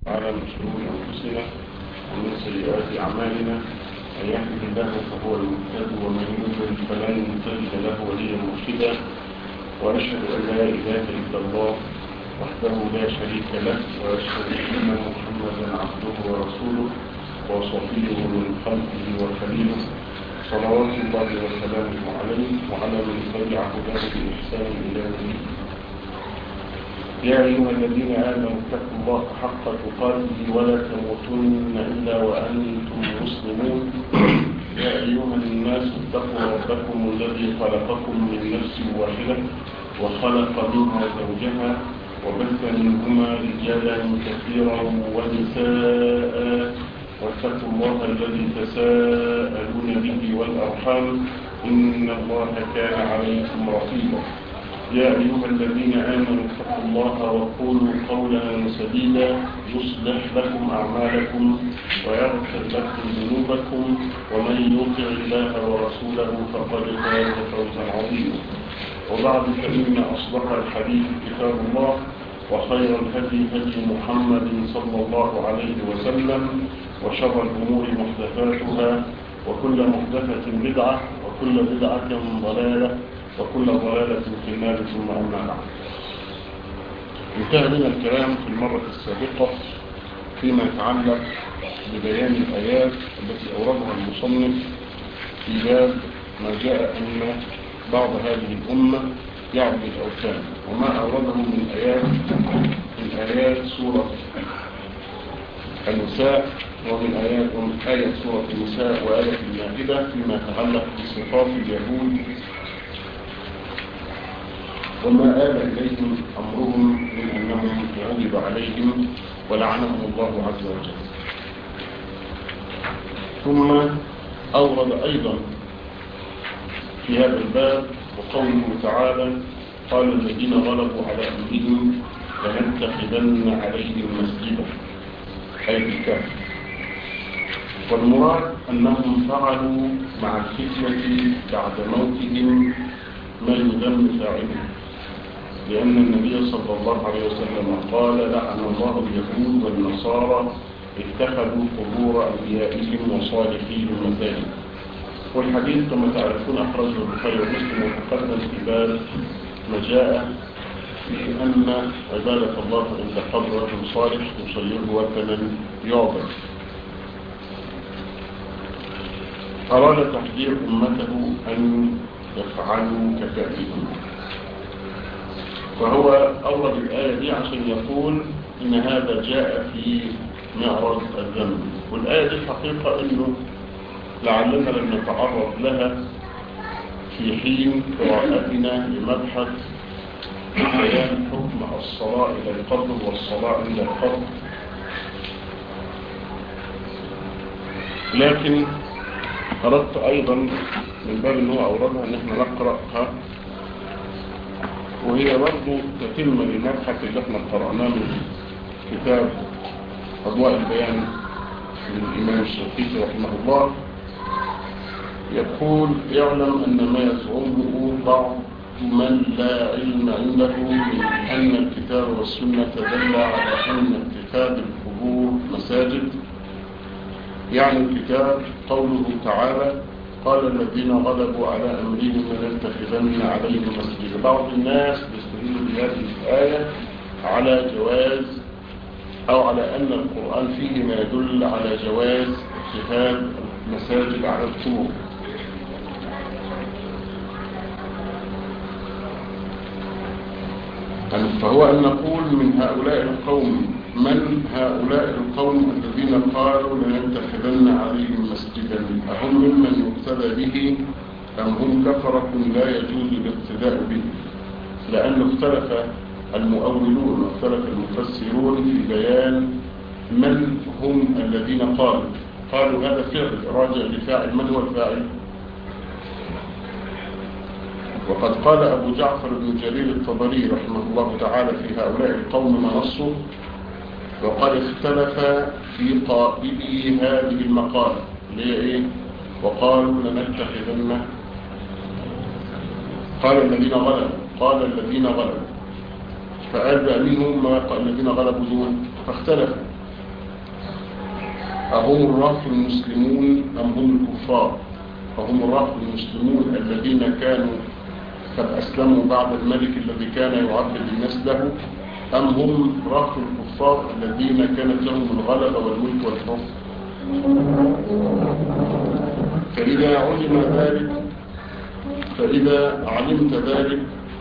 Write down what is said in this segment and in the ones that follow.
على من شرور أنفسنا ومن سيئات أعمالنا من يهده الله فهو المهتد ومن يضلل فلن تجد له وليا مرشدا وأشهد أن لا إله إلا الله وحده لا شريك له وأشهد أن محمدا عبده ورسوله وصفيه من خلقه وخليله صلوات الله وسلامه عليه وعلى من تبع هداه بإحسان إلى يوم الدين يا أيها الذين آمنوا اتقوا الله حق تقاته ولا تموتن إلا وأنتم مسلمون يا أيها الناس اتقوا ربكم الذي خلقكم من نفس واحدة وخلق منها زوجها وبث منهما رجالا كثيرا ونساء واتقوا الله الذي تساءلون به والأرحام إن الله كان عليكم رقيبا يا أيها الذين آمنوا اتقوا الله وقولوا قولا سديدا يصلح لكم أعمالكم ويغفر لكم ذنوبكم ومن يطع الله ورسوله فقد فاز فوزا عظيما وبعد فإن أصدق الحديث كتاب الله وخير الهدي هدي محمد صلى الله عليه وسلم وشر الأمور محدثاتها وكل محدثة بدعة وكل بدعة ضلالة وكل ضلالة في النار ثم أما بعد انتهى بنا الكلام في المرة السابقة فيما يتعلق ببيان الآيات التي أوردها المصنف في باب ما جاء أن بعض هذه الأمة يعبد الأوثان وما أورده من آيات من آيات سورة النساء ومن آيات ومن آية سورة النساء وآية المائدة فيما يتعلق بصفات اليهود وما آل إليهم أمرهم من أنهم غضب عليهم ولعنهم الله عز وجل ثم أورد أيضا في هذا الباب وقوله تعالى قال الذين غلبوا على أمرهم لنتخذن عليهم مسجدا أي بالكافر والمراد أنهم فعلوا مع الفتنة بعد موتهم ما يذم فاعله لأن النبي صلى الله عليه وسلم قال لعن الله اليهود والنصارى اتخذوا قبور أنبيائهم وصالحين مساجد والحديث كما تعرفون أخرجه البخاري ومسلم وتقدم في باب ما جاء في أن عبادة الله عند قبر رجل صالح يصيره وثنا يعبد أراد تحذير أمته أن يفعلوا كفائهم فهو أورد الآية دي عشان يقول إن هذا جاء في معرض الذنب والآية دي حقيقة إنه لعلنا لم نتعرض لها في حين قراءتنا لمبحث بيان حكم الصلاة إلى القبر والصلاة عند القبر لكن أردت أيضا من باب أنه أوردها أن احنا نقرأها وهي برضو تتم للمبحث اللي احنا قرأناه من كتاب أضواء البيان من الإمام الشرقيسي رحمه الله يقول يعلم أن ما يزعمه بعض من لا علم عنده من أن الكتاب والسنة دل على أن اتخاذ القبور مساجد يعني الكتاب قوله تعالى قال الذين غلبوا على أمرهم لنتخذن عليهم مسجدا بعض الناس يستدل بهذه الآية على جواز أو على أن القرآن فيه ما يدل على جواز اتخاذ مساجد على القبور فهو أن نقول من هؤلاء القوم من هؤلاء القوم الذين قالوا لنتخذن عليهم مسجدا أهم ممن يقتدى به أم هم كفرة لا يجوز الاقتداء به لأنه اختلف المؤولون واختلف المفسرون في بيان من هم الذين قالوا قالوا هذا فعل راجع لفاعل من هو الفاعل وقد قال أبو جعفر بن جرير الطبري رحمه الله تعالى في هؤلاء القوم ما نصوا وقد اختلف في قائلي هذه المقالة اللي هي ايه وقالوا لنتخذن قال الذين غلبوا قال الذين غلبوا فقال بقى منهم ما قال الذين غلبوا دول فاختلفوا أهم الرافض المسلمون أم هم الكفار فهم الرافض المسلمون الذين كانوا قد أسلموا بعد الملك الذي كان يعبد الناس له أم هم رافض الكفار الذين كانت لهم الغلبة والملك والحكم فإذا علم ذلك فإذا علمت ذلك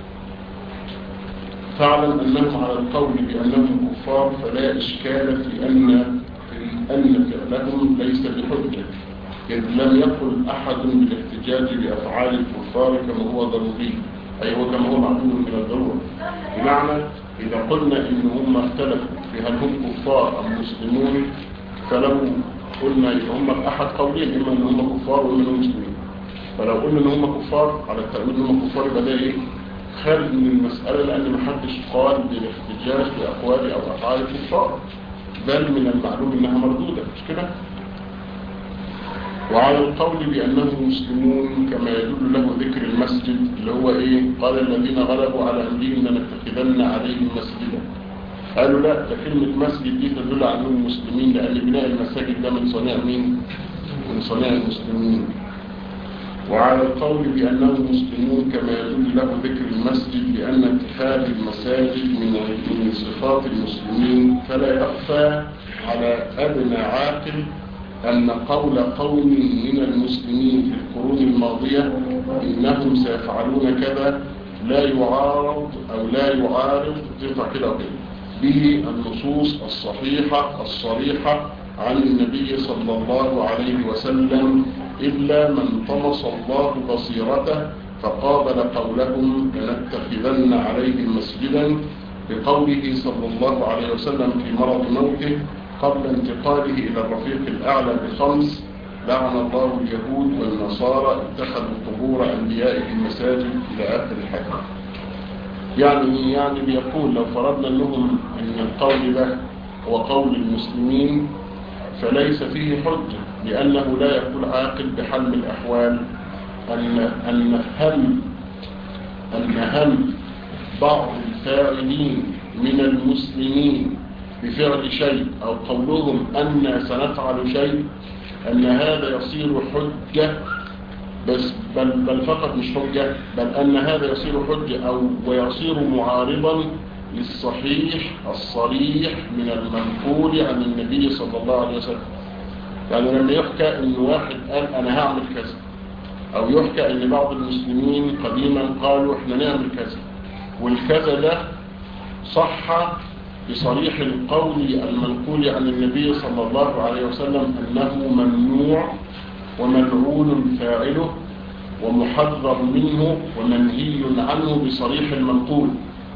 فاعلم أنهم على القول بأنهم كفار فلا إشكال في أن في أن فعلهم ليس بحجة إذ لم يقل أحد بالاحتجاج بأفعال الكفار كما هو ضروري أي هو كما هو معلوم من الضرورة بمعنى إذا قلنا إن هم اختلفوا في هل هم كفار أم مسلمون فلو قلنا إن هم أحد قولين إما إن هم كفار وإما إن هم مسلمين فلو قلنا إن هم كفار على التأويل إن هم كفار يبقى ده إيه؟ خارج من المسألة لأن محدش قال بالاحتجاج بأقوال أو أفعال الكفار بل من المعلوم إنها مردودة مش كده؟ وعلى القول بأنهم مسلمون كما يدل له ذكر المسجد اللي هو إيه قال الذين غلبوا على أمرهم لنتخذن عليهم مسجدا قالوا لا ده كلمة مسجد دي تدل على أنهم مسلمين لأن بناء المساجد ده من صنيع مين؟ من صنيع المسلمين وعلى القول بأنهم مسلمون كما يدل له ذكر المسجد لأن اتخاذ المساجد من من صفات المسلمين فلا يخفى على أدنى عاقل أن قول قوم من المسلمين في القرون الماضية إنهم سيفعلون كذا لا يعارض أو لا يعارض تنفع كده وكده به النصوص الصحيحة الصريحة عن النبي صلى الله عليه وسلم إلا من طمس الله بصيرته فقابل قولهم لنتخذن عليهم مسجدا بقوله صلى الله عليه وسلم في مرض موته قبل انتقاله إلى الرفيق الأعلى بخمس لعن الله اليهود والنصارى اتخذوا قبور أنبيائهم مساجد إلى آخر الحديث يعني يعني بيقول لو فرضنا أنهم أن القول ده هو قول المسلمين فليس فيه حجة لأنه لا يقول عاقل بحل الأحوال أن أن هم أن هم بعض الفاعلين من المسلمين بفعل شيء أو قولهم أن سنفعل شيء أن هذا يصير حجة بس بل, بل فقط مش حجة بل أن هذا يصير حجة أو ويصير معارضا للصحيح الصريح من المنقول عن النبي صلى الله عليه وسلم يعني لما يحكى أن واحد قال أنا هعمل كذا أو يحكى أن بعض المسلمين قديما قالوا إحنا نعمل كذا والكذا ده صح بصريح القول المنقول عن النبي صلى الله عليه وسلم أنه ممنوع وملعون فاعله ومحذر منه ومنهي عنه بصريح المنقول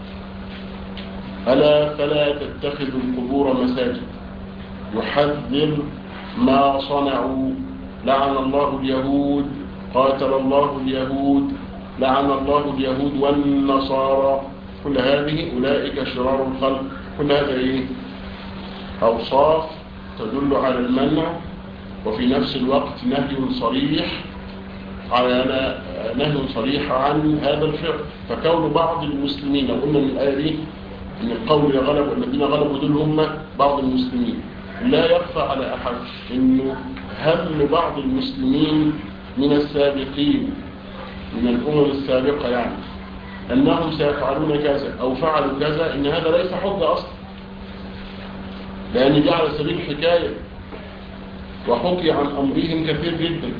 ألا فلا تتخذوا القبور مساجد يحذر ما صنعوا لعن الله اليهود قاتل الله اليهود لعن الله اليهود والنصارى كل هذه أولئك شرار الخلق كل هذا إيه؟ أوصاف تدل على المنع وفي نفس الوقت نهي صريح على نهي صريح عن هذا الفعل فكون بعض المسلمين لو قلنا من الآية دي ان القول غلب والذين غلبوا دول هم بعض المسلمين لا يخفى على أحد انه هم بعض المسلمين من السابقين من الأمم السابقة يعني أنهم سيفعلون كذا أو فعلوا كذا إن هذا ليس حجة أصلا لأن دي على سبيل الحكاية وحكي عن أمرهم كثير جدا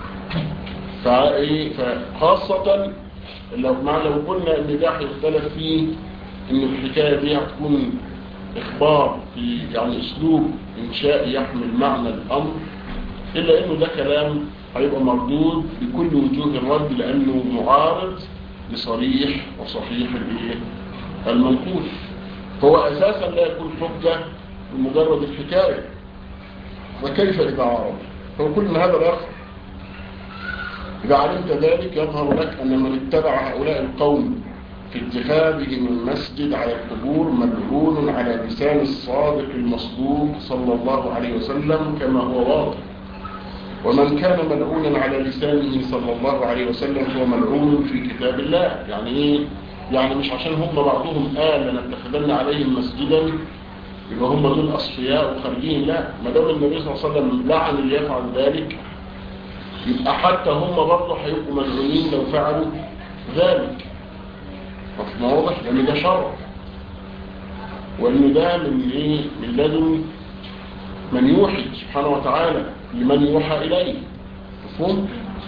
فخاصة لو مع لو قلنا ان ده هيختلف فيه ان الحكاية دي هتكون اخبار في يعني اسلوب انشائي يحمل معنى الامر الا انه ده كلام هيبقى مردود بكل وجوه الرد لانه معارض لصريح وصحيح المنقول فهو اساسا لا يكون حجة بمجرد الحكاية وكيف اذا عارض فهو كل هذا الاخر إذا علمت ذلك يظهر لك أن من اتبع هؤلاء القوم في اتخاذهم المسجد على القبور ملعون على لسان الصادق المصدوق صلى الله عليه وسلم كما هو واضح ومن كان ملعونا على لسانه صلى الله عليه وسلم هو ملعون في كتاب الله يعني ايه يعني مش عشان هم بعضهم قال لنتخذن عليهم مسجدا يبقى هم دول أصفياء وخارجين لا ما دام النبي صلى الله عليه وسلم لعن اللي يفعل ذلك يبقى حتى هم برضه هيبقوا ملعونين لو فعلوا ذلك ما واضح لأن ده شر وأن ده من إيه من لدن من يوحي سبحانه وتعالى لمن يوحى إليه مفهوم؟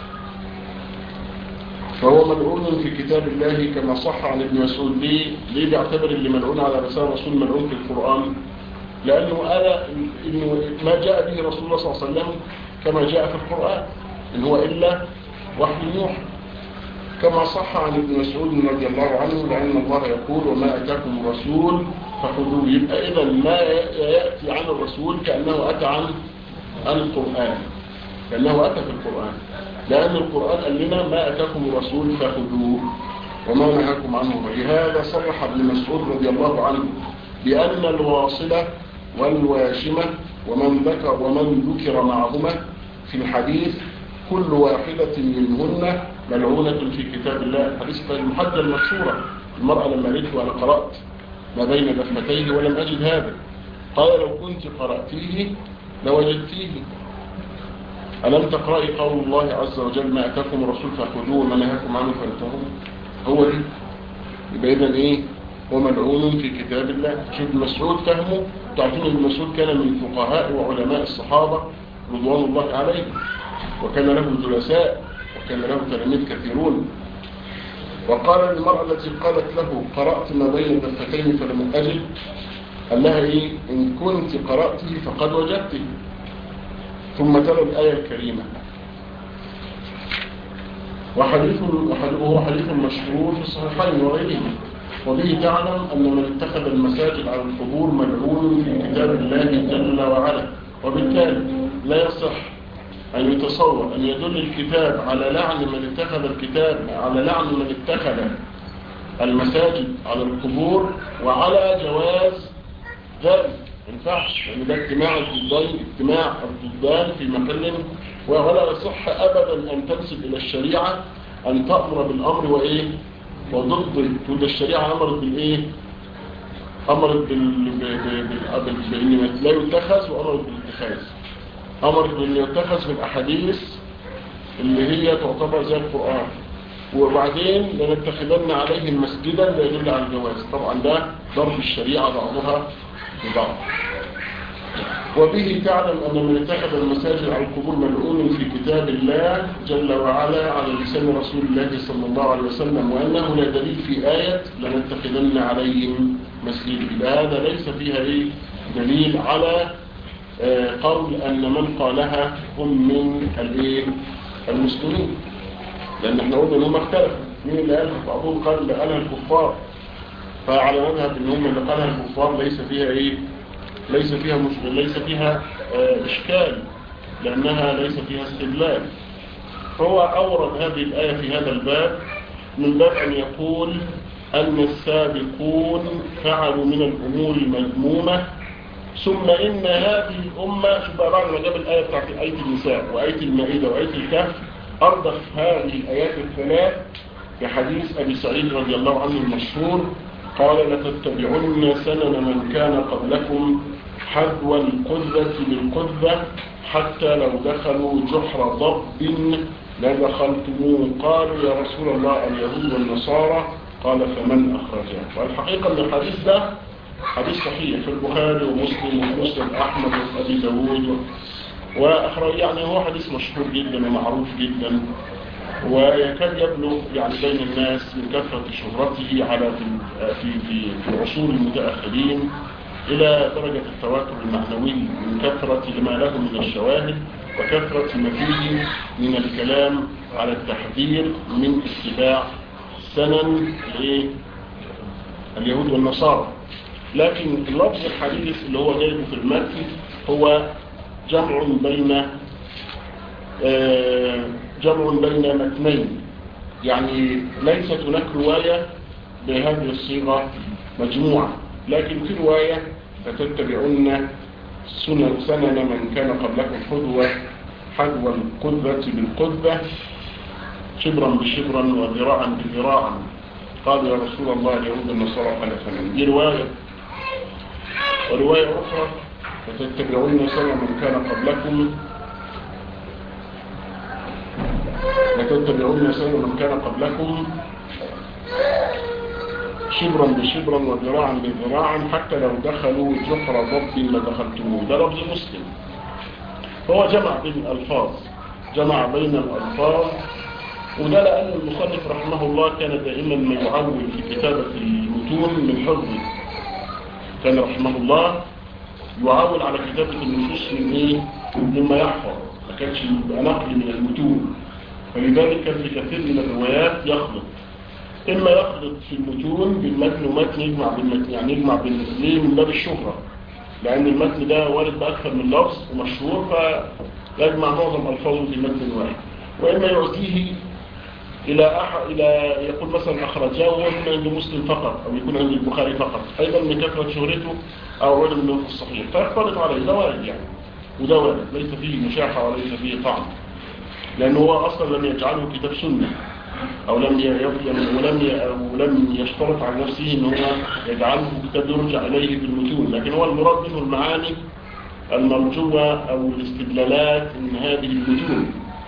فهو ملعون في كتاب الله كما صح عن ابن مسعود ليه ليه بيعتبر اللي ملعون على رسالة رسول ملعون في القرآن لأنه أنا إنه ما جاء به رسول الله صلى الله عليه وسلم كما جاء في القرآن إن هو إلا وحي يوحى كما صح عن ابن مسعود رضي الله عنه لأن الله يقول وما أتاكم الرسول فخذوه يبقى إذا ما يأتي عن الرسول كأنه أتى عن القرآن كأنه أتى في القرآن لأن القرآن قال لنا ما أتاكم الرسول فخذوه وما نهاكم عنه لهذا صرح ابن مسعود رضي الله عنه بأن الواصلة والواشمة ومن ذكر ومن ذكر معهما في الحديث كل واحدة منهن ملعونة في كتاب الله الحديث المحدى المشهورة المرأة لما قالت وأنا قرأت ما بين دفتيه ولم أجد هذا قال لو كنت قرأتيه لوجدتيه ألم تقرأي قول الله عز وجل ما أتاكم الرسول فخذوه وما نهاكم عنه فانتهوا هو دي يبقى إذا إيه هو ملعون في كتاب الله شوف ابن مسعود فهمه تعرفون ابن مسعود كان من فقهاء وعلماء الصحابة رضوان الله عليهم وكان له جلساء وكان له تلاميذ كثيرون وقال للمرأة التي قالت له قرأت ما بين الدفتين فلم أجد قال لها إيه إن كنت قرأته فقد وجدته ثم تلا الآية الكريمة وحديث وهو حديث مشهور في الصحيحين وغيرهما وبه تعلم أن من اتخذ المساجد على القبور ملعون في كتاب الله جل وعلا وبالتالي لا يصح أن يتصور أن يدل الكتاب على لعن من اتخذ الكتاب على لعن من اتخذ المساجد على القبور وعلى جواز ذلك ما ينفعش لأن ده اجتماع الضدان اجتماع الضدان في محل ولا يصح أبدا أن تنسب إلى الشريعة أن تأمر بالأمر وإيه وضد تقول الشريعة أمرت بالإيه أمرت بال... بال... بال... بأن لا يتخذ وأمرت بالاتخاذ أمرت بأن يتخذ في الأحاديث اللي هي تعتبر زي القرآن وبعدين لنتخذن عليهم مسجدا لا يدل على الجواز طبعا ده ضرب الشريعة بعضها ببعض وبه تعلم أن من اتخذ المساجد على القبور ملعون في كتاب الله جل وعلا على لسان رسول الله صلى الله عليه وسلم وأنه لا دليل في آية لنتخذن عليهم مسجد هذا ليس فيها إيه دليل على قول أن من قالها هم من الإيه المسلمين لأن احنا قلنا أنهم اختلفوا مين اللي قالها بعضهم قال اللي قالها الكفار فعلى مذهب ان هم اللي قالها الكفار ليس فيها ايه ليس فيها مشكل ليس فيها اه اشكال لانها ليس فيها استدلال فهو اورد هذه الايه في هذا الباب من باب ان يقول ان السابقون فعلوا من الامور المذمومه ثم ان هذه الامه شوف بقى بعد ما جاب الايه بتاعت ايه النساء وايه المائده وايه الكهف اردف هذه الايات الثلاث كحديث ابي سعيد رضي الله عنه المشهور قال لتتبعن سنن من كان قبلكم حذو القذة بالقذة حتى لو دخلوا جحر ضب لدخلتموه قالوا يا رسول الله اليهود والنصارى قال فمن أخرجه والحقيقة أن الحديث ده حديث صحيح في البخاري ومسلم ومسلم أحمد وأبي داود وأخرج يعني هو حديث مشهور جدا ومعروف جدا ويكاد يبلغ يعني بين الناس من كثرة شهرته على في في في العصور المتأخرين إلى درجة التواتر المعنوي من كثرة لما له من الشواهد وكثرة ما فيه من الكلام على التحذير من اتباع سنن اليهود والنصارى لكن لفظ الحديث اللي هو جايبه في المتن هو جمع بين آه جمع بين متنين يعني ليست هناك رواية بهذه الصيغة مجموعة لكن في رواية لتتبعن سنن سنن من كان قبلكم حدوة حدوى القذة بالقذة شبرا بشبرا وذراعا بذراعا قالوا يا رسول الله اليهود النصارى قال فمن دي رواية ورواية أخرى لتتبعون سنة من كان قبلكم لتتبعون سنة من كان قبلكم شبرا بشبرا وذراعا بذراع حتى لو دخلوا جحر ضب لدخلتموه ده لفظ مسلم فهو جمع بين الألفاظ جمع بين الألفاظ وده لأن المصنف رحمه الله كان دائما ما يعول في كتابة المتون من حفظه كان رحمه الله يعول على كتابة النصوص من ايه مما يحفظ ما كانش يبقى نقل من المتون فلذلك كان في كثير من الروايات يخلط إما يخلط في المتون بالمتن ومتن يجمع بالمتن يعني يجمع بين ليه من باب الشهرة لأن المتن ده وارد بأكثر من لفظ ومشهور فيجمع معظم ألفاظه في متن واحد وإما يعطيه إلى أح... إلى يقول مثلا أخرجاه وإما عند مسلم فقط أو يكون عند البخاري فقط أيضا من كثرة شهرته أو علم منه في الصحيح فيختلط عليه ده وارد يعني وده وارد ليس فيه مشاحة وليس فيه طعن لأنه هو أصلا لم يجعله كتاب سنة أو لم ي... ولم ي... أو لم يشترط على نفسه أنه يجعله كتاب يرجع إليه بالمتون لكن هو المراد منه المعاني المرجوة أو الاستدلالات من هذه المتون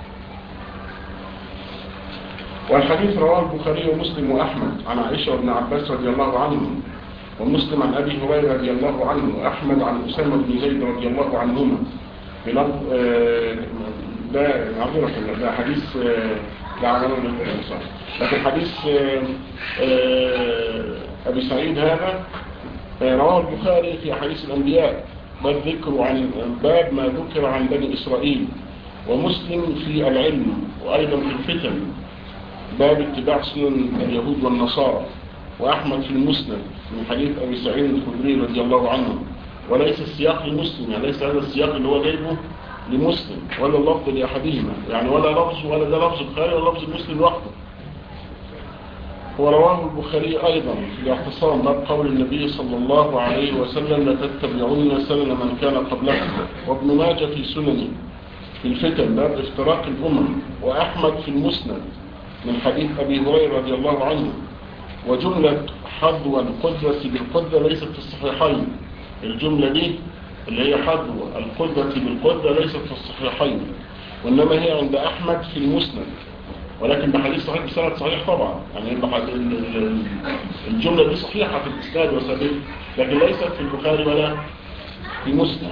والحديث رواه البخاري ومسلم وأحمد عن عائشة وابن عباس رضي الله عنهم ومسلم عن أبي هريرة رضي الله عنه وأحمد عن أسامة بن زيد رضي الله عنهما بلفظ ده معذرة ده حديث لا عمله للإنسان لكن حديث أبي سعيد هذا رواه البخاري في حديث الأنبياء باب ذكر عن باب ما ذكر عن بني إسرائيل ومسلم في العلم وأيضا في الفتن باب اتباع سنن اليهود والنصارى وأحمد في المسند من حديث أبي سعيد الخدري رضي الله عنه وليس السياق لمسلم يعني ليس هذا السياق اللي هو جايبه لمسلم ولا اللفظ لأحدهما يعني ولا لفظ ولا ده لفظ البخاري ولا لفظ مسلم لوحده ورواه البخاري أيضا في الاعتصام باب قول النبي صلى الله عليه وسلم لتتبعون سنن من كان قبلكم وابن ماجه في سننه في الفتن باب افتراق الأمم وأحمد في المسند من حديث أبي هريرة رضي الله عنه وجملة حظو القدرة بالقدرة ليست في الصحيحين الجملة دي اللي هي حظو القدرة بالقدرة ليست في الصحيحين وإنما هي عند أحمد في المسند ولكن بحديث صحيح بسند صحيح طبعا يعني الجملة دي صحيحة في الإسناد وسبيل لكن ليست في البخاري ولا في مسلم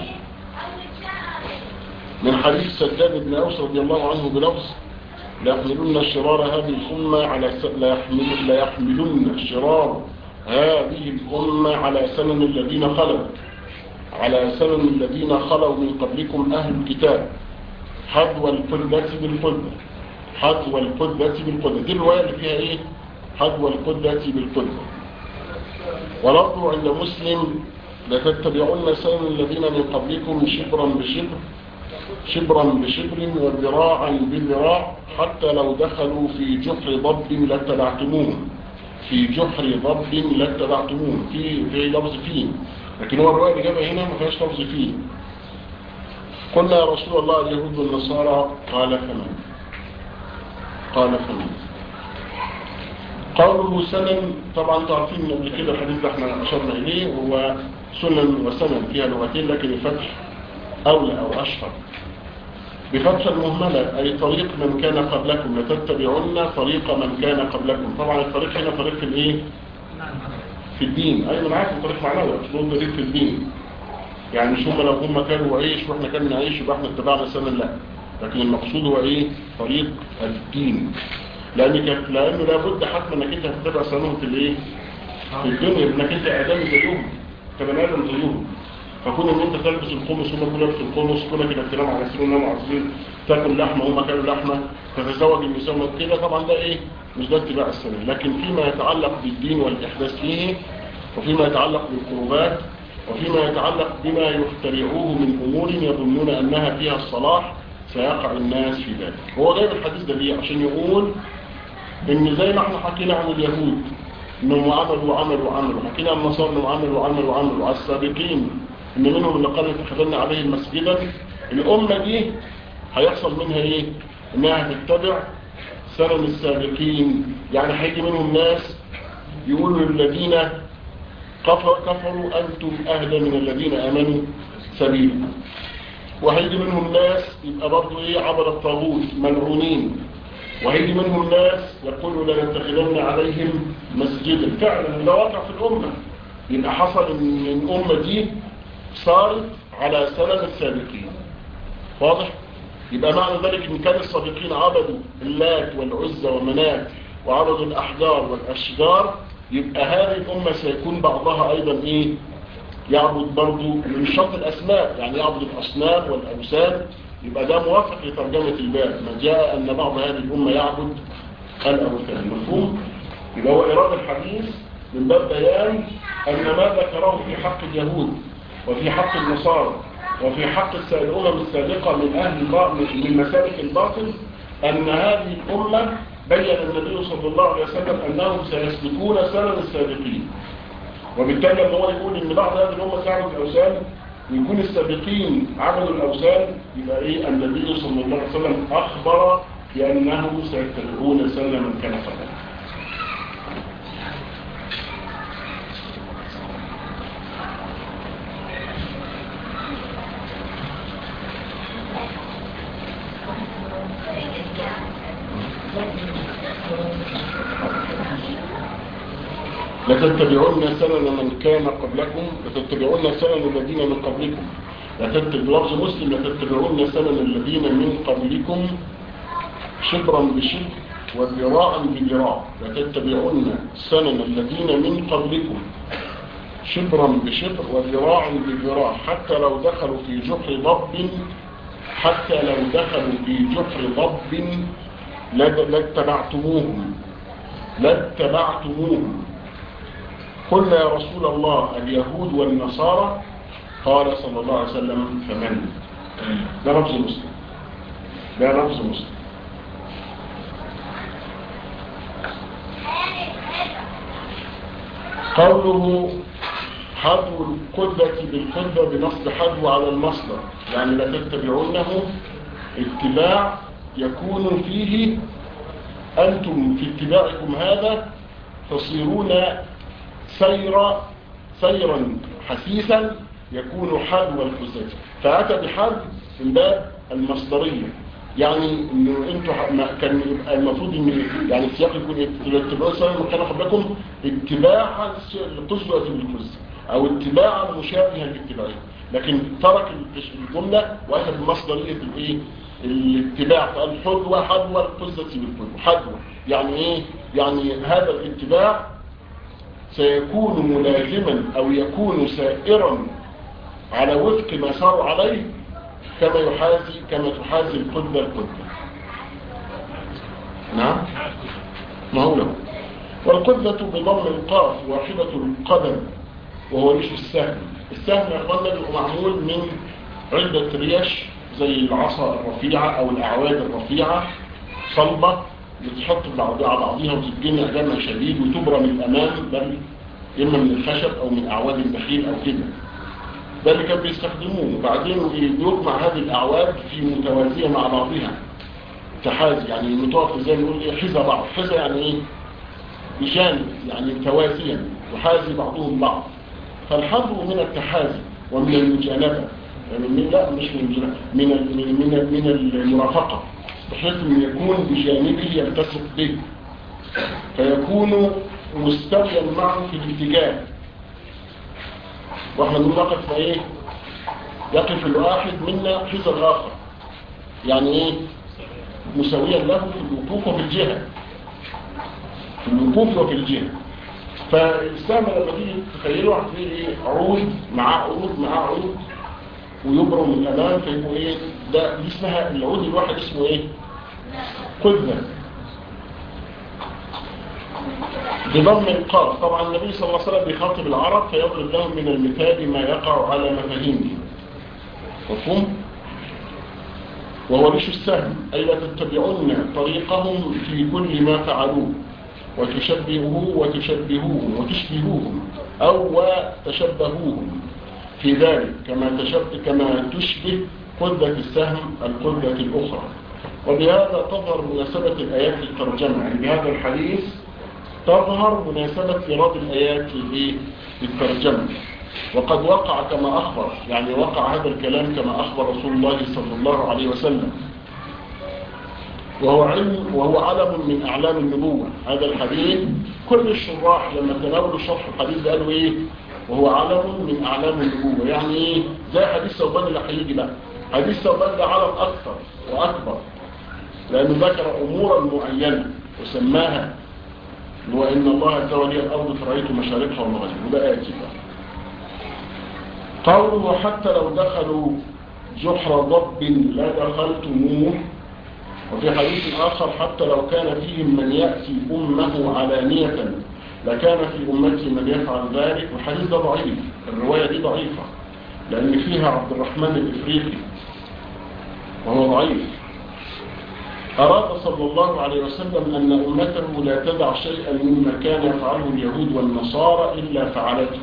من حديث سجاد بن أوس رضي الله عنه بلفظ ليحملن شرار هذه الأمة على س... ليحمل... ليحملن شرار هذه الأمة على سنن الذين خلوا على سنن الذين خلوا من قبلكم أهل الكتاب حذو القدة بالقدة حذو القدة بالقدة دي الرواية اللي فيها ايه حذو القدة بالقدة ولفظ عند مسلم لتتبعون سنن الذين من قبلكم شبرا بشبر شبرا بشبر وذراعا بذراع حتى لو دخلوا في جحر ضب لاتبعتموه في جحر ضب لاتبعتموه في في لفظ فيه لكن هو الرواية اللي جابها هنا ما فيهاش لفظ فيه قلنا يا رسول الله اليهود والنصارى قال فمن قال فمن قوله سنن طبعا تعرفين قبل كده الحديث ده احنا اشرنا اليه هو سنن وسنن فيها لغتين لكن الفتح اولى او اشهر بفتح المهملة أي طريق من كان قبلكم لتتبعون طريق من كان قبلكم طبعا الطريق هنا طريق في الايه في الدين أي من عارف طريق معنوي مش طريق في الدين يعني مش هم لو هم كانوا عيش واحنا كنا نعيش يبقى احنا اتبعنا سنة لا لكن المقصود هو ايه طريق الدين لأن لأنه لابد حتما انك انت هتتبع سنهم في الايه في الدنيا انك انت ادم زيهم كبني ادم زيهم فكون ان انت تلبس القمص هم كلهم في القمص كلك كده تنام على سرير نام على سرير تاكل لحمه هم كانوا لحمه تتزوج النساء كده طبعا ده ايه مش ده اتباع السنه لكن فيما يتعلق بالدين والاحداث فيه وفيما يتعلق بالقربات وفيما يتعلق بما يخترعوه من امور يظنون انها فيها الصلاح سيقع الناس في ذلك هو جايب الحديث ده ليه عشان يقول ان زي ما احنا حكينا عن اليهود انهم عملوا وعملوا وعملوا حكينا عن النصارى انهم عملوا وعملوا وعملوا على السابقين ان منهم اللي قالوا اتخذنا عليه مسجدا الامة دي هيحصل منها ايه انها هتتبع سنن السابقين يعني هيجي منهم ناس يقولوا للذين كفر كفروا أنتم أهدى من الذين آمنوا سبيلا وهيجي منهم ناس يبقى برضه إيه عبر الطاغوت ملعونين وهيجي منهم ناس يقولوا لنتخذن عليهم مسجدا فعلا ده واقع في الأمة يبقى حصل ان الأمة دي صارت على سلم السابقين واضح؟ يبقى معنى ذلك ان كان السابقين عبدوا اللات والعزى ومنات وعبدوا الأحجار والأشجار يبقى هذه الأمة سيكون بعضها أيضا إيه؟ يعبد برضو من شرط الأسماء يعني يعبد الأصنام والأوثان يبقى ده موافق لترجمة الباب ما جاء أن بعض هذه الأمة يعبد الأوثان مفهوم؟ يبقى هو إرادة الحديث من باب بيان أن ما ذكره في حق اليهود وفي حق النصارى وفي حق الأمم السابقة من أهل من مسالك الباطل أن هذه الأمة بين النبي صلى الله عليه وسلم أنهم سيسلكون سنن السابقين وبالتالي لما هو يقول ان بعض هذه الامه تعبد الاوثان ويكون السابقين عبدوا الاوثان يبقى ايه النبي صلى الله عليه وسلم اخبر بانه سيتبعون سنن من كان قبلهم لتتبعون سنن من كان قبلكم لتتبعون سنن الذين من قبلكم لفظ مسلم لتتبعون سنن الذين من قبلكم شبرا بشبر وذراعا بذراع لتتبعون سنن الذين من قبلكم شبرا بشبر وذراعا بذراع حتى لو دخلوا في جحر ضب حتى لو دخلوا في جحر ضب لاتبعتموهم لاتبعتموهم قلنا يا رسول الله اليهود والنصارى قال صلى الله عليه وسلم فمن ده لفظ مسلم ده لفظ مسلم قوله حذو القدة بالقدة بنصب حذو على المصدر يعني لا تتبعونه اتباع يكون فيه أنتم في اتباعكم هذا تصيرون سيرا سيرا حسيسا يكون حذو القدة فأتى بحذو من باب المصدرية يعني انه انتوا كان يبقى المفروض ان يعني السياق يكون اتباع سنه من كان قبلكم اتباع القدوه بالقدس او اتباع مشابها لاتباعه لكن ترك الجمله واتى بمصدريه الايه الاتباع فقال حذوه حذوه القدس بالقدس حذوه يعني ايه يعني هذا الاتباع سيكون ملازما او يكون سائرا على وفق ما صار عليه كما يحازي كما تحازي القدة القدة نعم ما هو له والقدة بضم القاف واحدة القدم وهو ريش السهم السهم يا اخوانا بيبقى معمول من عدة ريش زي العصا الرفيعة او الاعواد الرفيعة صلبة بتحط بعضها على بعضها وتتجمع جمع شديد وتبرى من الامام بل اما من الخشب او من اعواد النخيل او كده ده اللي كانوا بيستخدموه وبعدين يجمع هذه الأعواد في متوازية مع بعضها تحازي يعني متوافق زي ما نقول ايه حذا بعض حذا يعني ايه بجانب يعني توازيا يحازي بعضهم بعض فالحظ من التحازي ومن المجانبة يعني من لا مش من المجانبة من من من المرافقة بحيث ان يكون بجانبه يلتصق به فيكون مستويا معه في الاتجاه واحنا بنقول نقف في ايه يقف الواحد منا حذا الاخر يعني ايه مساويا له في الوقوف وفي الجهه في الوقوف وفي الجهه فالسهم لما تيجي تخيله هتلاقي ايه عود معاه عود معاه عود ويبرم من الامام فيبقوا ايه ده دي اسمها العود الواحد اسمه ايه قذة بضم القاف طبعا النبي صلى الله عليه وسلم بيخاطب العرب فيضرب لهم من المثال ما يقع على مفاهيمهم مفهوم وهو مش السهم أي لا تتبعون طريقهم في كل ما فعلوه وتشبهوه وتشبهوهم وتشبهوهم أو وتشبهوهم في ذلك كما تشبه كما تشبه قدة السهم القدة الأخرى وبهذا تظهر مناسبة الآيات للترجمة يعني بهذا الحديث تظهر مناسبة إيراد الآيات لإيه؟ الترجمة وقد وقع كما أخبر يعني وقع هذا الكلام كما أخبر رسول الله صلى الله عليه وسلم وهو علم وهو علم من أعلام النبوة هذا الحديث كل الشراح لما تناولوا شرح الحديث قالوا إيه وهو علم من أعلام النبوة يعني إيه زي حديث ثوبان اللي هيجي بقى حديث ثوبان ده علم أكثر وأكبر لأنه ذكر أمورا معينة وسماها وإن الله تولي الأرض فرأيت مشارقها ومغربها وده آتي بقى قوله حتى لو دخلوا جحر ضب لا دخلتموه وفي حديث آخر حتى لو كان فيهم من يأتي أمه علانية لكان في أمتي من يفعل ذلك والحديث ده ضعيف الرواية دي ضعيفة لأن فيها عبد الرحمن الإفريقي وهو ضعيف أراد صلى الله عليه وسلم أن أمته لا تدع شيئا مما كان يفعله اليهود والنصارى إلا فعلته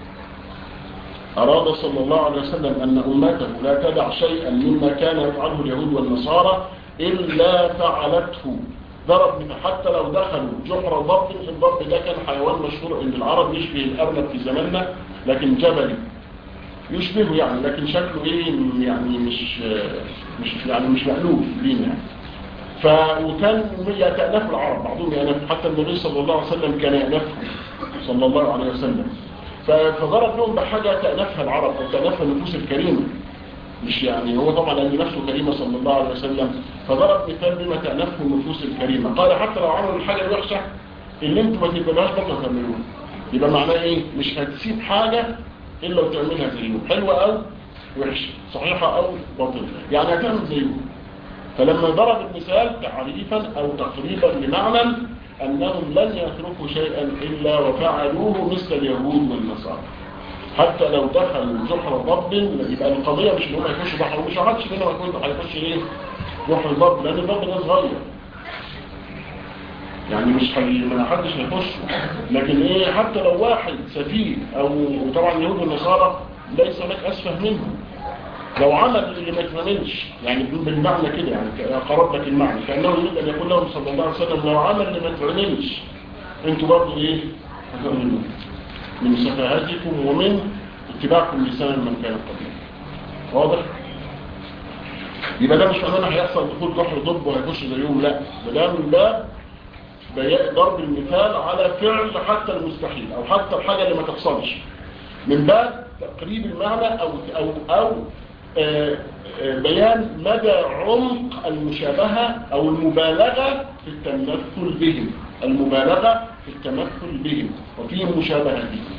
أراد صلى الله عليه وسلم أن أمته لا تدع شيئا مما كان يفعله اليهود والنصارى إلا فعلته ضرب من حتى لو دخلوا جحر ضب الضب ده كان حيوان مشهور عند العرب يشبه الأرنب في زماننا لكن جبلي يشبهه يعني لكن شكله ايه يعني مش مش يعني مش مألوف لينا يعني ف وكان يتألف العرب بعضهم يألف حتى النبي صلى الله عليه وسلم كان يألفه صلى الله عليه وسلم فضرب لهم بحاجة تألفها العرب أو تألفها النفوس الكريمة مش يعني هو طبعا لأن نفسه كريمة صلى الله عليه وسلم فضرب مثال بما تألفه النفوس الكريمة قال حتى لو عملوا الحاجة الوحشة اللي انتم ما تقبلوهاش برضه تعملوها يبقى معناه ايه مش هتسيب حاجة إلا وتعملها زيهم حلوة أو وحشة صحيحة أو باطلة يعني هتعمل زيهم فلما ضرب المثال تعريفا أو تقريبا لمعنى أنهم لن يتركوا شيئا إلا وفعلوه مثل اليهود والنصارى حتى لو دخلوا جحر ضب يبقى القضية مش انهم هيخشوا بحر ومش عادش منهم هيكون هيخش ايه جحر ضب لأن الضب ده صغير يعني مش حي... ما حدش هيخش لكن ايه حتى لو واحد سفيه او طبعا اليهود والنصارى ليس لك اسفه منهم لو عمل اللي ما يتعملش يعني بالمعنى كده يعني قرب لك المعنى كانه يريد ان يقول لهم صلى الله عليه وسلم لو عمل اللي ما يتعملش انتوا برضه ايه هتعملوا من سفاهاتكم ومن اتباعكم لسان من كان قبلكم واضح يبقى ده مش معناه هيحصل دخول جحر ضب وهيخش زيهم لا ده من باب ضرب المثال على فعل حتى المستحيل او حتى الحاجة اللي ما تحصلش من باب تقريب المعنى او او او آآ آآ بيان مدى عمق المشابهة او المبالغة في التمثل بهم المبالغة في التمثل بهم وفي مشابهة بهم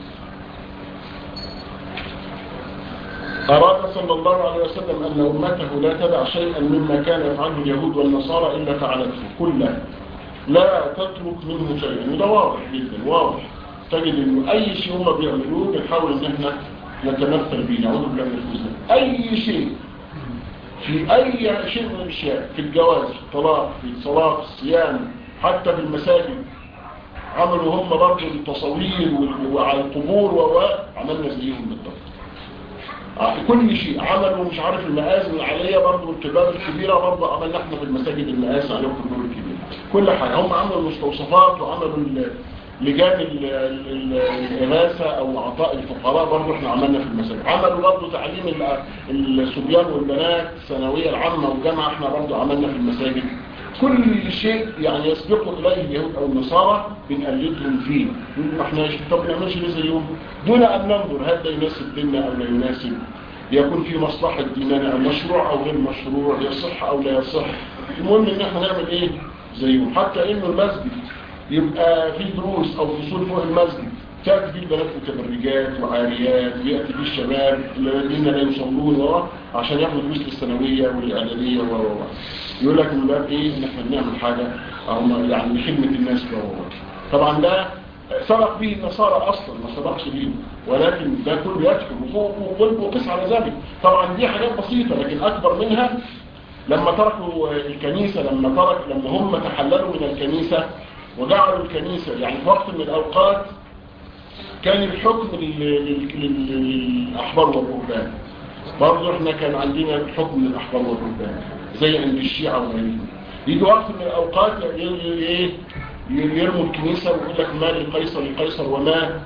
أراد صلى الله عليه وسلم أن أمته لا تدع شيئا مما كان يفعله اليهود والنصارى إلا فعلته كله لا تترك منه شيئا وده واضح جدا واضح تجد انه اي شيء هم بيعملوه بنحاول ان احنا نتمثل بيه نعوذ بالله من الفوزان اي شيء في اي شيء من الاشياء في الجواز في الطلاق في الصلاه في الصيام حتى في المساجد عملوا هم برضه التصوير وعلى القبور وعملنا زيهم بالضبط كل شيء عملوا مش عارف المآذن العالية برضه الكباب الكبيرة برضه عملنا احنا في المساجد المآذن عليهم في الدور الكبير كل حاجة هم عملوا المستوصفات وعملوا لجان الإغاثة أو عطاء الفقراء برضه احنا عملنا في المساجد عملوا برضه تعليم الصبيان والبنات الثانوية العامة والجامعة احنا برضه عملنا في المساجد كل شيء يعني يسبق إليه اليهود أو النصارى بنقلدهم فيه ما احناش طب نعملش ليه زيهم دون أن ننظر هل ده يناسب ديننا أو لا يناسب يكون في مصلحة ديننا مشروع أو غير مشروع يصح أو لا يصح المهم ان احنا نعمل ايه زيهم حتى انه المسجد يبقى في دروس او فصول فوق المسجد تأتي فيه البنات متبرجات وعاريات ويأتي فيه الشباب الذين لا يصلون ورا عشان ياخدوا دروس للثانوية والإعدادية و و يقول لك من باب ايه ان احنا بنعمل حاجة او يعني لخدمة الناس و طبعا ده سبق به النصارى اصلا ما سبقش بيه ولكن ده كله يدخل وقس على ذلك طبعا دي حاجات بسيطة لكن اكبر منها لما تركوا الكنيسة لما ترك لما هم تحللوا من الكنيسة وجعلوا الكنيسة يعني في وقت من الأوقات كان الحكم للأحبار والرهبان برضه احنا كان عندنا الحكم للأحبار والرهبان زي عند الشيعة وغيرهم يجي وقت من الأوقات ايه يرموا الكنيسة ويقول لك ما لقيصر لقيصر وما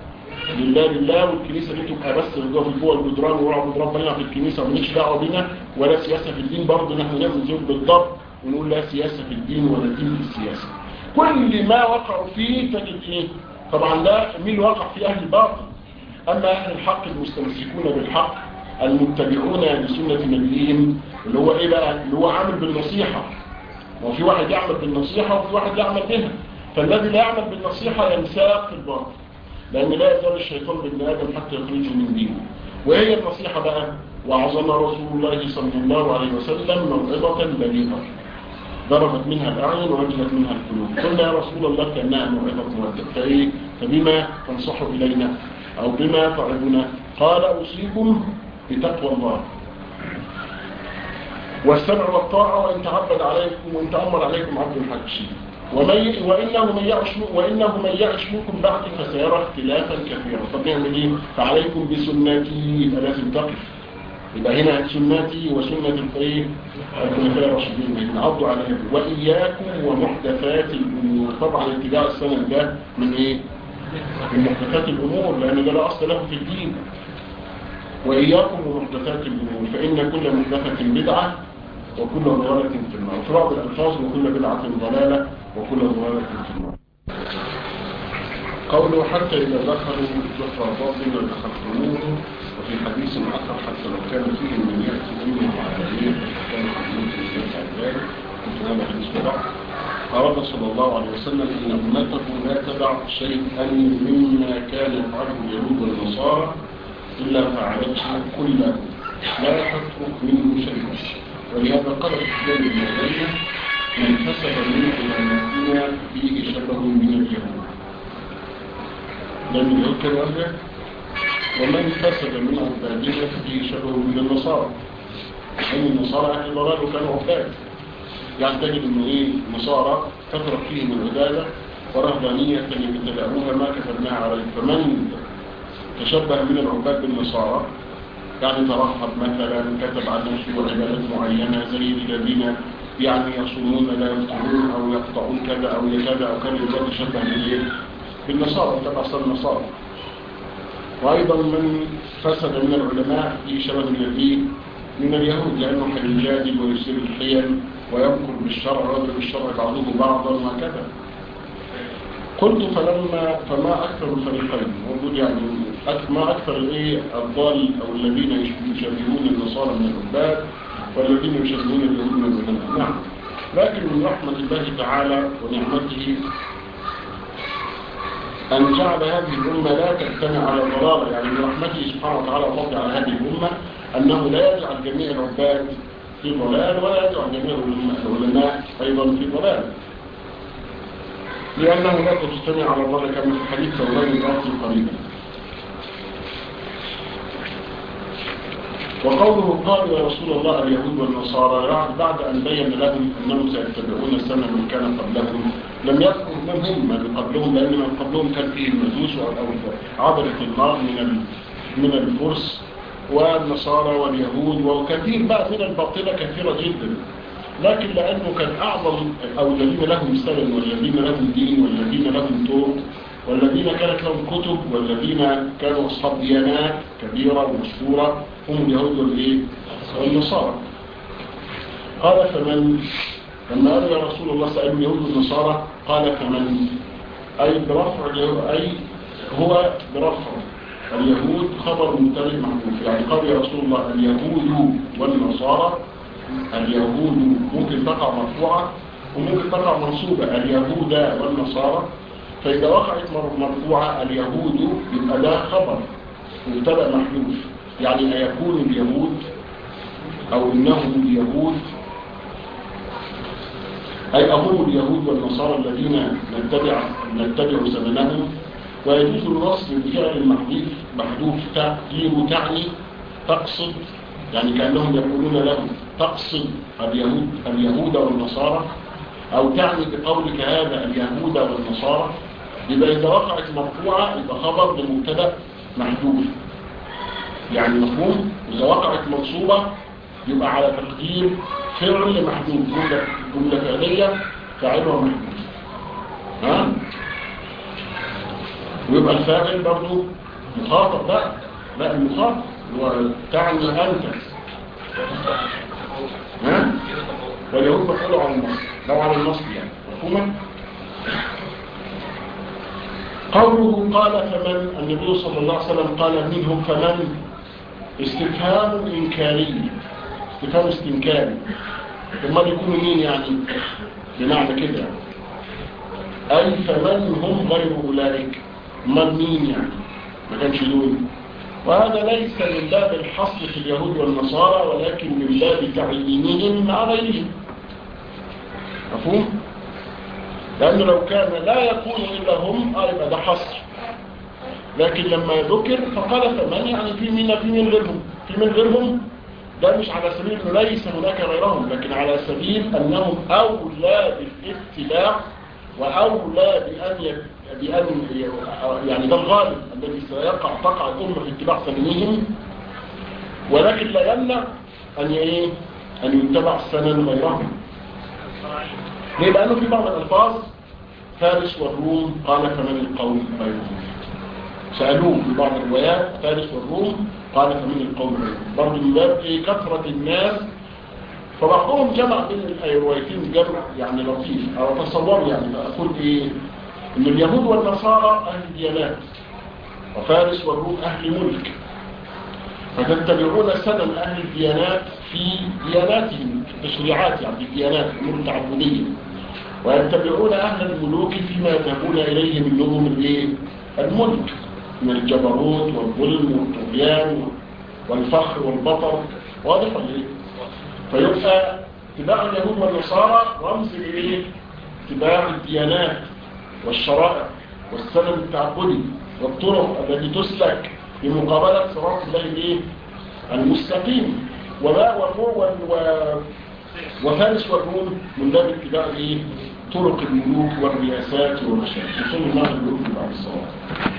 لله لله والكنيسة دي تبقى بس جوه في جوه الجدران ونعبد ربنا في الكنيسة ومالكش دعوة بينا ولا سياسة في الدين برضه نحن نعمل زوج بالضبط ونقول لا سياسة في الدين ولا دين في السياسة كل ما وقعوا فيه تجد ايه طبعا ده مين وقع في اهل الباطل اما اهل الحق المستمسكون بالحق المتبعون لسنة نبيهم اللي هو ايه بقى اللي هو عامل بالنصيحة وفي واحد يعمل بالنصيحة وفي واحد يعمل بها فالذي لا يعمل بالنصيحة ينساق في الباطل لأن لا يزال الشيطان بابن آدم حتى يخرجه من دينه وهي النصيحة بقى وعظنا رسول الله صلى الله عليه وسلم موعظة بليغة ضربت منها الأعين ووجلت منها القلوب قلنا يا رسول الله كأنها موعظة مودة فإيه فبما تنصح إلينا أو بما تعظنا قال أوصيكم بتقوى الله والسمع والطاعة وإن تعبد عليكم وإن تأمر عليكم عبد الحبشي ومن وإنه من يعش وإنه من يعش منكم بعد فسيرى اختلافا كثيرا طب نعمل إيه؟ فعليكم بسنتي لازم تقف يبقى هنا سنتي وسنة الإيه؟ الخلفاء الراشدين نعضوا عليها وإياكم ومحدثات الأمور طبعا اتباع السنة ده من إيه؟ من محدثات الأمور لأن ده لا أصل له في الدين وإياكم ومحدثات الأمور فإن كل محدثة بدعة وكل ضلالة في النار وفي بعض الألفاظ وكل بدعة ضلالة وكل ضلالة في النار قوله حتى إذا دخلوا جحر باطل دخلتموه وفي حديث آخر حتى لو كان فيه من يأتي فيه على كان حديث يسعى ذلك كنت هذا حديث بعض قال صلى الله عليه وسلم إن أمته لا تدع شيئا مما كان يفعله اليهود والنصارى إلا فعلته كله لا تترك منه شيئا ولهذا قال الإسلام ابن علينا من كسب من علمائنا فيه شبه من اليهود لم يذكر هذا ومن كسب من عبادنا فيه شبه من النصارى أي النصارى أهل ضلال وكانوا عباد يعني تجد أنه إيه النصارى كثرت فيهم العبادة ورهبانية يبتدعوها ما كتبناها عليه فمن تشبه من العباد بالنصارى يعني ترحب مثلا كتب عن نفسه عبادات معينة زي الذين يعني يصومون لا يفطرون او يقطعون كذا او كذا او كذا يبقى تشبه بالايه؟ بالنصارى تبع اصل النصارى وايضا من فسد من العلماء في شبه الذي من اليهود لانه يجادل ويسير الحيل وينكر بالشرع ويضرب بالشرع بعضه بعضا وكذا قلت فلما فما اكثر الفريقين موجود يعني ما أكثر الإيه الضال أو الذين يشبهون النصارى من العباد والذين يشبهون اليهود من العلماء نعم لكن من رحمة الله تعالى ونعمته أن جعل هذه الأمة لا تجتمع على الضلالة يعني من رحمته سبحانه وتعالى وفضل على هذه الأمة أنه لا يجعل جميع العباد في ضلال ولا يجعل جميع العلماء أيضا في ضلال لأنه لا تجتمع على الضلال كما في حديث ثوبان الآتي قريبا وقوله قال يا رسول الله اليهود والنصارى بعد أن بين لهم أنهم سيتبعون السنة من كان قبلهم لم يذكر من هم من قبلهم لأن من قبلهم كان فيه المجوس أو عبرة النار من من الفرس والنصارى واليهود وكثير بقى من الباطلة كثيرة جدا لكن لأنه كان أعظم أو الذين لهم سلم والذين لهم دين والذين لهم طرق والذين كانت لهم كتب والذين كانوا أصحاب ديانات كبيرة ومشهورة هم اليهود والإيه؟ والنصارى قال فمن لما قال يا رسول الله سأل اليهود والنصارى قال فمن أي برفع اليهود أي هو برفع اليهود خبر مبتدئ محذوف يعني قال يا رسول الله اليهود والنصارى اليهود ممكن تقع مرفوعة وممكن تقع منصوبة اليهود والنصارى فإذا وقعت مرفوعة اليهود يبقى ده خبر مبتدا محذوف يعني أيكون اليهود أو إنهم اليهود أي أهم اليهود والنصارى الذين نتبع نتبع زمنهم ويجوز النص بالفعل المحذوف محذوف تقدير تعني تقصد يعني كأنهم يقولون لهم تقصد اليهود اليهود والنصارى أو تعني بقولك هذا اليهود والنصارى يبقى إذا وقعت مرفوعة يبقى خبر بمبتدا محذوف يعني مفهوم إذا وقعت منصوبة يبقى على تقدير فعل محذوف جملة جملة فعلية فاعلها محذوف ها ويبقى الفاعل برضه مخاطب بقى لا المخاطب هو تعني أنت ها واليهود بيقولوا على النصر لو على النصر يعني مفهومة قوله قال فمن النبي صلى الله عليه وسلم قال منهم فمن استفهام إنكاري استفهام استنكاري ثم يكونوا مين يعني بمعنى كده أي فمن هم غير أولئك من مين يعني ما كانش دول وهذا ليس من باب الحصر في اليهود والنصارى ولكن من باب تعيينهم مع غيرهم مفهوم؟ لأنه لو كان لا يكون إلا هم يبقى ده حصر لكن لما ذكر فقال فمن يعني في من في من غيرهم في من غيرهم ده مش على سبيل انه ليس هناك غيرهم لكن على سبيل انهم اولى بالاتباع واولى بان ي... بان يعني ده الغالب الذي سيقع تقع الامه في اتباع سننهم ولكن لا يمنع ان ايه ان يتبع سنن غيرهم ليه لانه في بعض الالفاظ فارس والروم قال فمن القوم غيرهم سألوه في بعض الروايات فارس والروم قال فمن القوم غيرهم برضه من باب ايه كثرة الناس فبعضهم جمع بين الروايتين جمع يعني لطيف او تصور يعني اقول ايه ان اليهود والنصارى اهل ديانات وفارس والروم اهل ملك فتتبعون سنن اهل الديانات في دياناتهم في التشريعات يعني في الديانات الامور التعبديه ويتبعون اهل الملوك فيما يذهبون اليه منهم الايه الملك من الجبروت والظلم والطغيان والفخر والبطر واضح ولا ايه فيبقى اتباع اليهود والنصارى رمز لايه اتباع الديانات والشرائع والسنن التعبدي والطرق التي تسلك بمقابله صراط الله الايه المستقيم وما والروم وفارس والروم من باب اتباع ايه طرق الملوك والرياسات والمشاكل وصول الله الملوك بعد الصلاه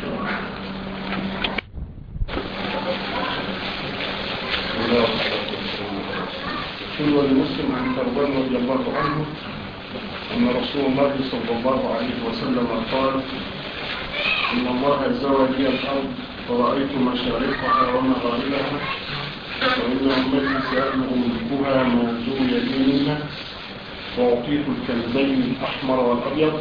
يقول ولمسلم عن ثوبان رضي الله عنه أن رسول الله صلى الله عليه وسلم قال إن الله زوى لي الأرض فرأيت مشارقها ومغاربها وإن أمتي سأبلغ ملكها ما زوي لي منها وأعطيت الكنزين الأحمر والأبيض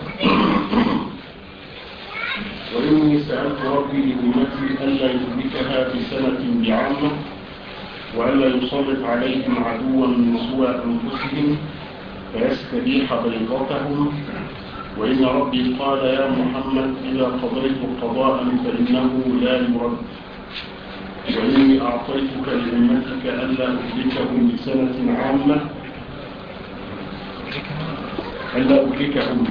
وإني سألت ربي لأمتي ألا يهلكها بسنة بعامة وألا يسلط عليهم عدوا من سوى أنفسهم فيستبيح بيضتهم وإن ربي قال يا محمد إذا قضيت قضاء فإنه لا يرد وإني أعطيتك لأمتك ألا أهلكهم بسنة عامة ألا أهلكهم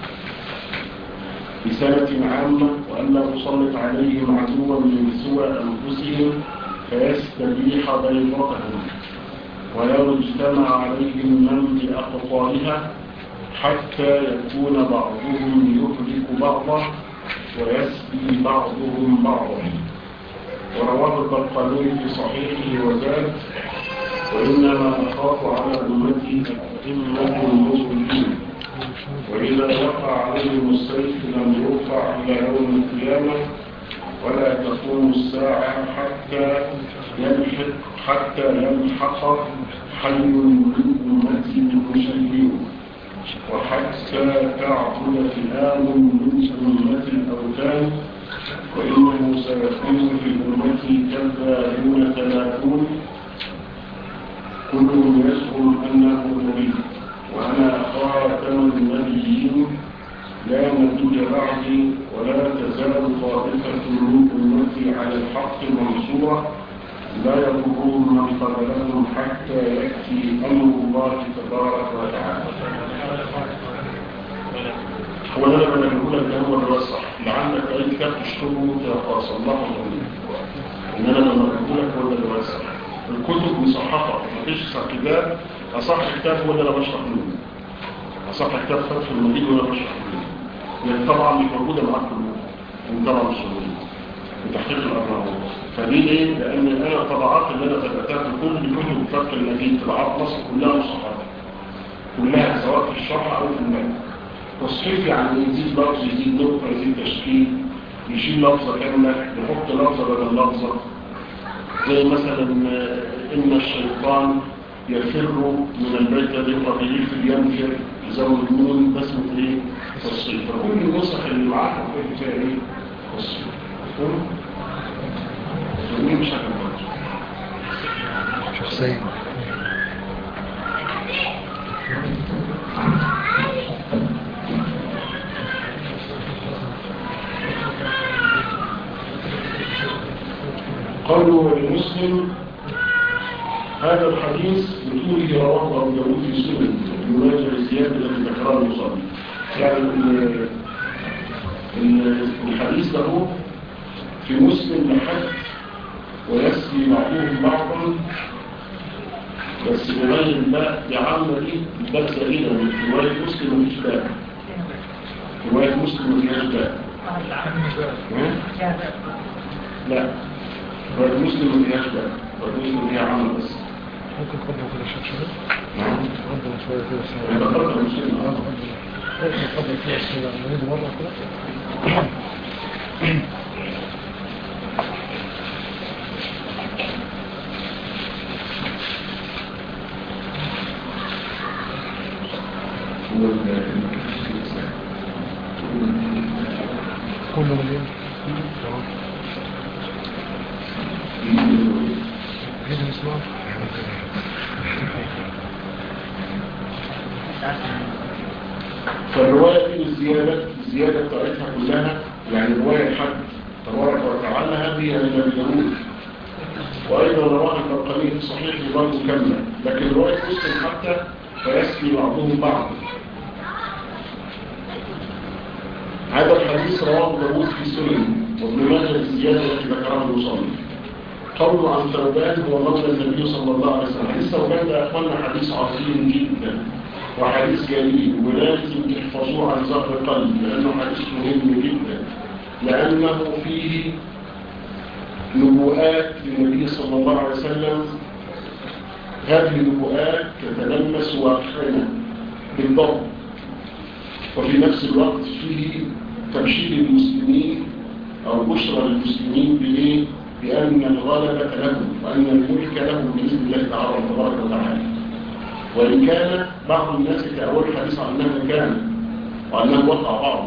بسنة عامة وألا أسلط عليهم عدوا من سوى أنفسهم فيستبيح بيضتهم ولو اجتمع عليهم من بأقطارها حتى يكون بعضهم يهلك بعضه ويسبي بعضهم بعضا ورواه البرقاني في صحيحه وزاد وإنما أخاف على أمتي أئمة المسلمين وإذا وقع عليهم السيف لم يرفع إلى يوم القيامة ولا تقوم الساعة حتى يلحق حتى يلحق حي من أمتي بالمشركين وحتى تعبد فئام من أمة الأوثان وإنه سيكون في أمتي كذابون ثلاثون كلهم يزعم أنه نبي وأنا خاتم النبيين لا نبي بعدي ولا تزال طائفة من أمتي على الحق منصورة لا يضرهم من قبلهم حتى يأتي أمر الله تبارك وتعالى هو ده لما نقول لك ده هو اللي هو صح لعلك اي كتاب تشتغل تقاص الله ان انا لما بقول لك هو ده اللي هو صح الكتب مصححه مفيش كتاب اصح كتاب هو ده اللي بشرح منه اصح كتاب فتح المجيد هو اللي بشرح منه لان طبعا مش موجوده معاك كلهم وانت طبعا مش موجوده بتحقيق الامر فدي ليه؟ لان انا الطبعات اللي انا ثبتها في كل كتب فتح المجيد طبعات مصر كلها مصححه كلها سواء في الشرح او في المال تصحيف يعني يزيد لفظ يزيد نقطة يزيد تشكيل يشيل لفظة كاملة يحط لفظة بدل لفظة زي مثلا إن الشيطان يفر من البيت الذي قبيل ينفر زود نون بسمة ايه تصريف فكل النسخ اللي معاك هتلاقي فيها ايه تصريف مفهوم؟ مين شكل برضه شخصيا قالوا المسلم هذا الحديث بطوله رواه أبو داود في سنن بمواجه الزيادة التي ذكرها المصلي يعني ال- ال- الحديث له في مسلم لحد ويسقي بعضهم بعضا بس بغير الباء بعمل الباء زائدة في رواية مسلم مفيش باء في رواية مسلم مفيهاش باء ها؟ لا رواية مسلم مفيهاش باء رواية مسلم فيها عمل بس ممكن قبل كده شوف شوية نعم قبل شوية كده إذا سنة قرأت مسلم ممكن قبل كده سنة نريد مرة كده هو ال- كله مليون جيد نسمع فالرواية دي الزيادة الزيادة بتاعتها كلها يعني رواية الحق تبارك وتعالى هذه من أبي داود وأيضا رواها البرقاني في صحيح برضه كاملة لكن رواية مسلم حتى فيسقي بعضهم بعض هذا الحديث رواه داود في سنن وابن ماجه الزيادة التي ذكرها المصنف قول عن ثوبان هو مولى النبي صلى الله عليه وسلم حديث ثوبان ده أخوانا حديث عظيم جدا وحديث جميل ولازم تحفظوه عن ظهر قلب لأنه حديث مهم جدا لأنه فيه نبوءات للنبي صلى الله عليه وسلم هذه النبوءات تتلمس واقعنا بالضبط وفي نفس الوقت فيه تبشير المسلمين أو بشرى للمسلمين بإيه؟ بأن الغلبة لهم وأن الملك لهم بإذن الله تعالى تبارك وتعالى وإن كان بعض الناس يتأول الحديث عن أنه كان وأنه وقع بعضه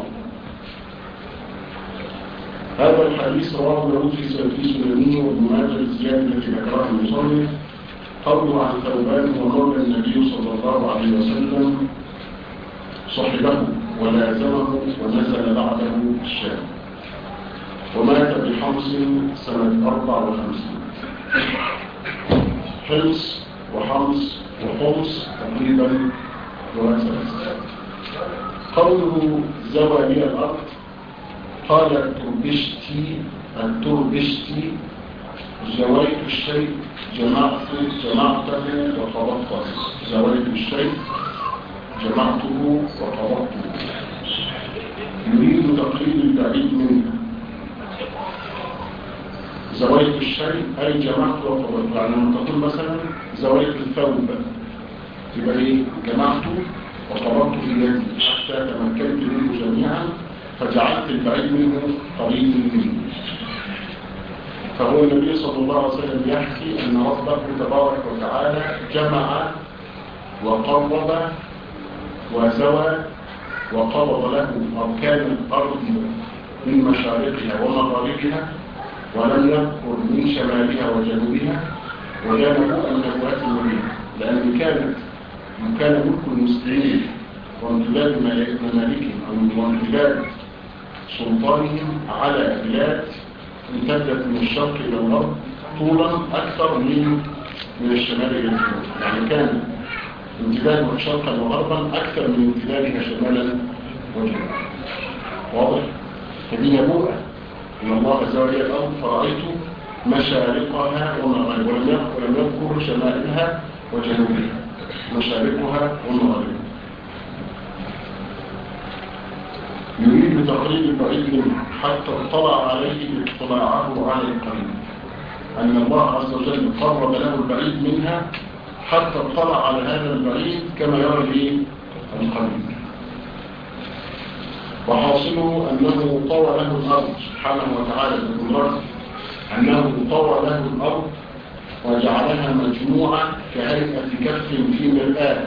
هذا الحديث رواه داود في سنة سنانه وابن ماجه الزيادة التي ذكرها المصنف قوله عن ثوبان هو مولى النبي صلى الله عليه وسلم صحبه ولازمه ونزل بعده الشام ومات بحمص سنة 54 حمص وحمص وحمص تقريبا وثلاثة قوله زوى لي الأرض قال التربشتي التربشتي زويت الشيء جمعته جمعته وقبضته زويت الشيء جمعته وقبضته يريد تقليد البعيد منه زويت الشيء أي جمعته وقبضته يعني لما تقول مثلا زويت الثوب يبقى ايه جمعته وقبضته في يدي حتى تمكنت منه جميعا فجعلت البعيد منه قريب مني فهو النبي صلى الله عليه وسلم يحكي أن ربه تبارك وتعالى جمع وقرب وزوى وقبض له أركان الأرض من مشارقها ومغاربها ولم يذكر من شمالها وجنوبها وجانبوا النبوات المبينة لأن كانت كان ملك المسلمين وامتداد ممالكهم أو وامتداد سلطانهم على بلاد امتدت من الشرق إلى الغرب طولا أكثر من من الشمال إلى الجنوب يعني كان امتدادها شرقا وغربا أكثر من امتدادها شمالا وجنوبا واضح؟ فدي نبوءة إن الله زاوية الأرض فرأيت مشارقها ومغاربها ولم يذكر ولم يذكر شمالها وجنوبها مشارقها ومغاربها يريد بتقريب البعيد منه حتى اطلع عليه اطلاعه على القريب أن الله عز وجل قرب له البعيد منها حتى اطلع على هذا البعيد كما يرى به القريب وحاصله أنه طوى له الأرض سبحانه وتعالى بالقدرة أنه طوى له الأرض وجعلها مجموعة كهيئة كف في مرآة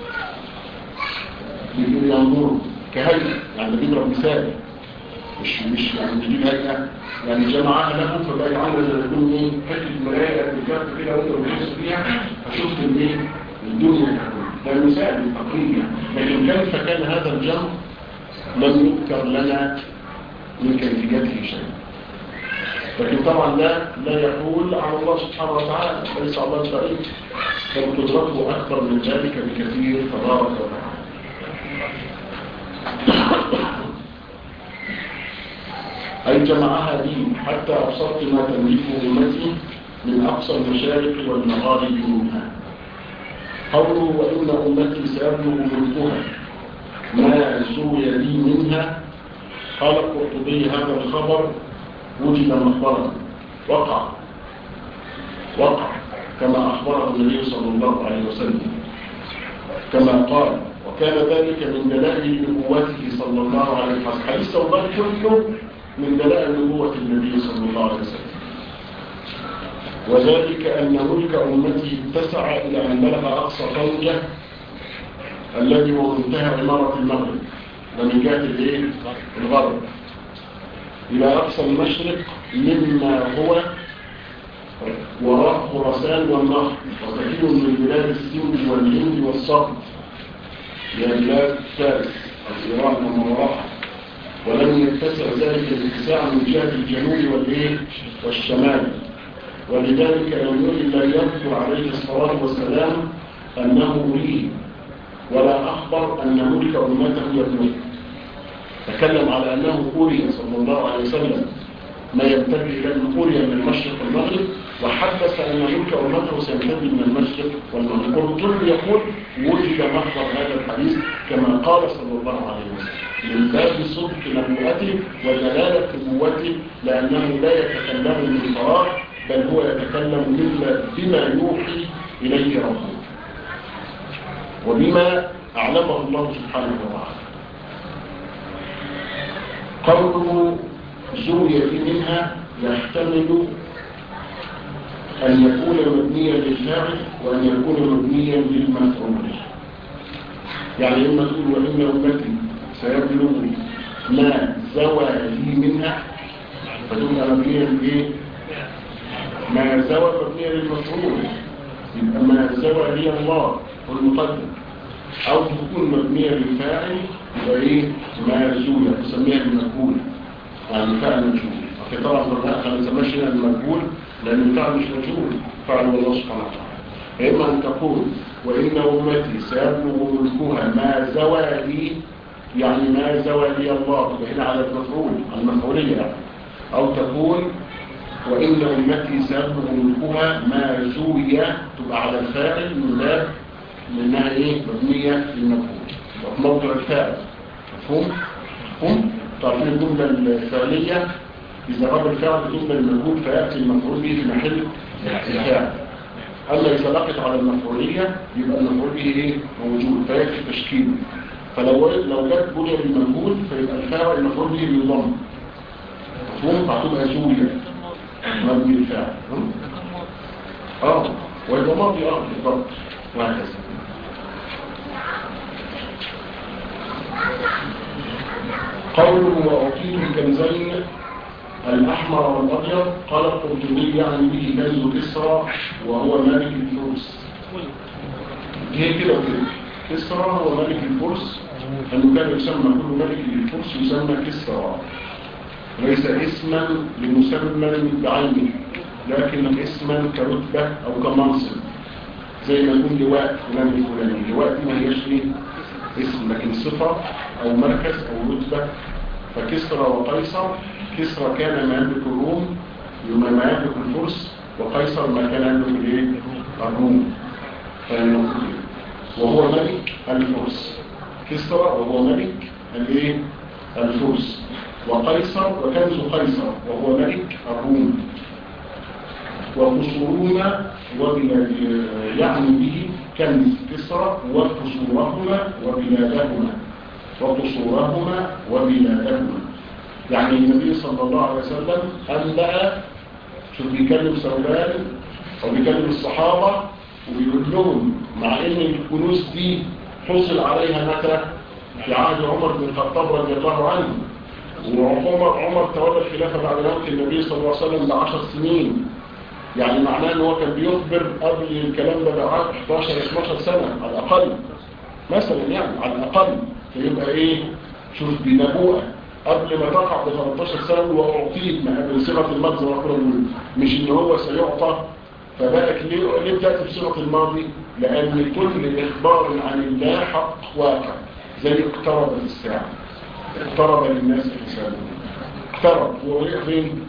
ينظر كهيئة يعني بيضرب مثال مش مش يعني مش دي هيئة يعني جمعها له فبقى عامله زي ما يكون ايه حته مرايه قد كده كده وانت بتبص فيها فشفت الايه الدنيا ده مثال تقريبا لكن كيف كان هذا الجمع لم يذكر لنا من كيفيته شيء لكن طبعا لا لا يقول على الله سبحانه وتعالى ليس الله بعيد بل قدرته اكبر من ذلك بكثير تبارك وتعالى أي جمعها لي حتى أبصرت ما تملكه أمتي من أقصى المشارق والمغارب منها قوله وإن أمتي سيبلغ ملكها ما سوي لي منها قال القرطبي هذا الخبر وجد مخبرا وقع وقع كما أخبره النبي صلى الله عليه وسلم كما قال وكان ذلك من دلائل نبوته صلى الله عليه وسلم حديث ثوبان كله من دلائل نبوة النبي صلى الله عليه وسلم وذلك أن ملك أمته اتسع إلى أن بلغ أقصى طوجة الذي هو منتهى عمارة المغرب ومن جهة الايه؟ الغرب إلى أقصى المشرق مما هو وراء خراسان والنهر وكثير من بلاد السند والهند والصقر هي بلاد فارس أو إيران وما وراءها ولم يتسع ذلك الاتساع من جهة الجنوب والإيه والشمال ولذلك لم يرد لا يذكر عليه الصلاة والسلام أنه لي ولا أخبر أن ملك أمته يبلغ تكلم على أنه أولي صلى الله عليه وسلم ما يمتد إلى أولي من المشرق والمغرب وحدث أن ملك أمته سيمتد من المشرق والمغرب والرجل يقول وجد محضر هذا الحديث كما قال صلى الله عليه وسلم من باب صدق نبوته ودلالة نبوته لأنه لا يتكلم من فراغ بل هو يتكلم مما بما يوحي إليه ربه وبما أعلمه الله سبحانه وتعالى قوله زوية منها يحتمل أن يكون مبنيا للفاعل وأن يكون مبنيا للمفعول يعني إما تقول وإن أمتي سيبلغ ما زوى لي منها فتبقى مبنيا لإيه؟ ما زوى مبنيا للمفعول يبقى ما زوى لي الله والمقدم أو تكون مبنية للفاعل يبقى إيه ما زوية تسميها المجهول يعني فعل مجهول في طرف الرأخ ما نسميش هنا المجهول لأن الفعل مش مجهول فعل الله سبحانه وتعالى إما أن تقول وإن أمتي سيبلغ ملكها ما زوى لي يعني ما زوى لي الله تبقى هنا على المفعول على المفعولية يعني. أو تقول وإن أمتي سيبلغ ملكها ما زوي تبقى على الفاعل من باب لأنها إيه مبنية للمفعول وفي موضع الفاعل مفهوم؟ مفهوم؟ تعرفين الجملة الفعلية إذا غاب الفعل الجملة الموجود فيأتي المفعول به في محل الفاعل أما إذا لقت على المفعولية يبقى المفعول به إيه موجود فيكفي تشكيله فلو لو جت بنية للمجهول فيبقى الفاعل المفعول به للضم مفهوم؟ فهتبقى زوية مبني الفاعل اه ويبقى ماضي اه بالضبط وهكذا قوله وأعطيت الكنزين الأحمر والأبيض قال القرطبي يعني به كنز كسرى وهو ملك الفرس هي كده وكده كسرى هو ملك الفرس أنه كان يسمى كل ملك للفرس يسمى كسرى ليس اسما لمسمى بعينه لكن اسما كرتبة أو كمنصب زي ما يكون لواء فلان الفلاني لواء دي ما هيش ايه اسم لكن صفة او مركز او رتبة فكسرى وقيصر كسرى كان ما يملك الروم يوم ما يملك الفرس وقيصر ما كان يملك الايه الروم وهو ملك الفرس كسرى وهو ملك الايه الفرس وقيصر وكنز قيصر وهو ملك الروم وقصورهما يعني به كنز كسرى وقصورهما وبلادهما وقصورهما وبلادهما يعني النبي صلى الله عليه وسلم أنبأ شو بيكلم ثوبان أو بيكلم الصحابة وبيقول لهم مع ان الكنوز دي حصل عليها متى في عهد عمر بن الخطاب رضي الله عنه وعمر عمر تولى الخلافه بعد موت النبي صلى الله عليه وسلم بعشر سنين يعني معناه ان هو كان بيخبر قبل الكلام ده بعد 11 12 سنه على الاقل مثلا يعني على الاقل فيبقى ايه شوف بنبوءه قبل ما تقع ب 13 سنه واعطيت بصيغه المجد زي ما كنا بنقول مش ان هو سيعطى فبقت ليه ليه بتاتي بصيغه الماضي لان كل اخبار عن الله حق واقع زي اقتربت الساعه اقترب للناس حسابهم اقترب هو وقع فين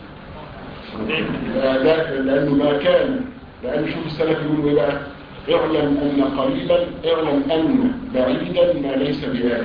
لا لانه ما كان لان شوف السلف يقولوا ايه بقى اعلم ان قريبا اعلم ان بعيدا ما ليس بآت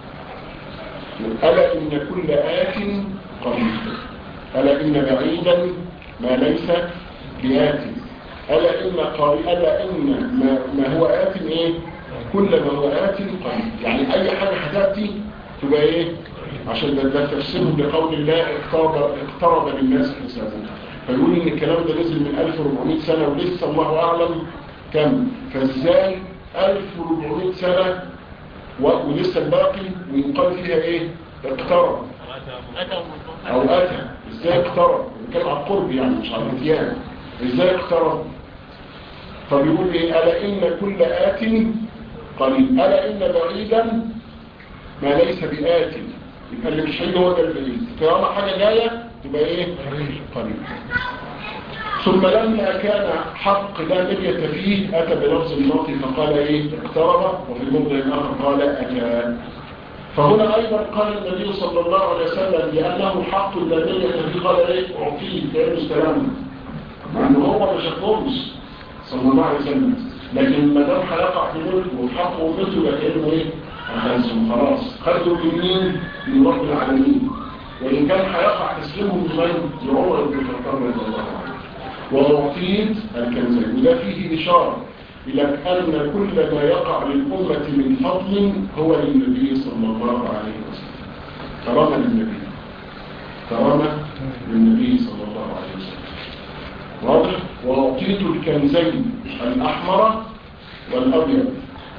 ألا إن كل آت قريب ألا إن بعيدا ما ليس بآت ألا إن قريب ألا إن ما, ما هو آت إيه كل ما هو آت قريب يعني أي حاجة هتأتي تبقى إيه عشان ده, ده تفسيره بقول الله اقترب, اقترب للناس حسابهم فيقول إن الكلام ده نزل من 1400 سنة ولسه الله أعلم كم فإزاي 1400 سنة ولسه الباقي ويقال فيها ايه اقترب او اتى ازاي اقترب بنتكلم عن قرب يعني مش عن اتيان ازاي اقترب فبيقول ايه الا ان كل ات قريب الا ان بعيدا ما ليس بآت يبقى اللي مش هيجي هو ده البعيد طالما حاجه جايه تبقى ايه قريب ثم لما كان حق لا مرية فيه أتى بلفظ الماضي فقال إيه اقترب وفي الموضع الآخر قال أتى فهنا أيضا قال النبي صلى الله عليه وسلم لأنه حق لا مرية فيه قال إيه أعطيه كأنه استلمنا مع أنه هو ما شافهمش صلى الله عليه وسلم لكن ما دام هيقع في ملكه وحقه مثله كأنه إيه أخذهم خلاص خدوا منين من رب العالمين وإن كان هيقع تسليمهم لمن لعمر بن الخطاب رضي الله عنه وأعطيت الكنزين وده فيه إشارة إلى أن كل ما يقع للأمة من فضل هو للنبي صلى الله عليه وسلم كرامة للنبي كرامة للنبي صلى الله عليه وسلم واضح وأعطيت الكنزين الأحمر والأبيض